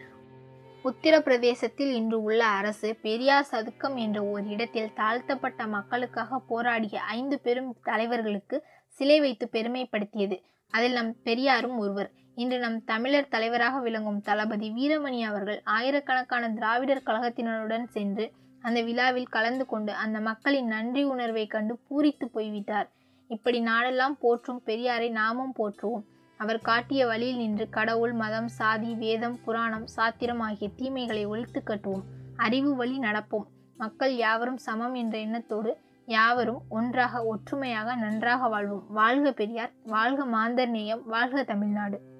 உத்தரப்பிரதேசத்தில் இன்று உள்ள அரசு பெரியார் சதுக்கம் என்ற ஒரு இடத்தில் தாழ்த்தப்பட்ட மக்களுக்காக போராடிய ஐந்து பெரும் தலைவர்களுக்கு சிலை வைத்து பெருமைப்படுத்தியது அதில் நம் பெரியாரும் ஒருவர் இன்று நம் தமிழர் தலைவராக விளங்கும் தளபதி வீரமணி அவர்கள் ஆயிரக்கணக்கான திராவிடர் கழகத்தினருடன் சென்று அந்த விழாவில் கலந்து கொண்டு அந்த மக்களின் நன்றி உணர்வை கண்டு பூரித்து போய்விட்டார் இப்படி நாடெல்லாம் போற்றும் பெரியாரை நாமும் போற்றுவோம் அவர் காட்டிய வழியில் நின்று கடவுள் மதம் சாதி வேதம் புராணம் சாத்திரம் ஆகிய தீமைகளை ஒழித்து கட்டுவோம் அறிவு வழி நடப்போம் மக்கள் யாவரும் சமம் என்ற எண்ணத்தோடு யாவரும் ஒன்றாக ஒற்றுமையாக நன்றாக வாழ்வோம் வாழ்க பெரியார் வாழ்க மாந்தர் நேயம் வாழ்க தமிழ்நாடு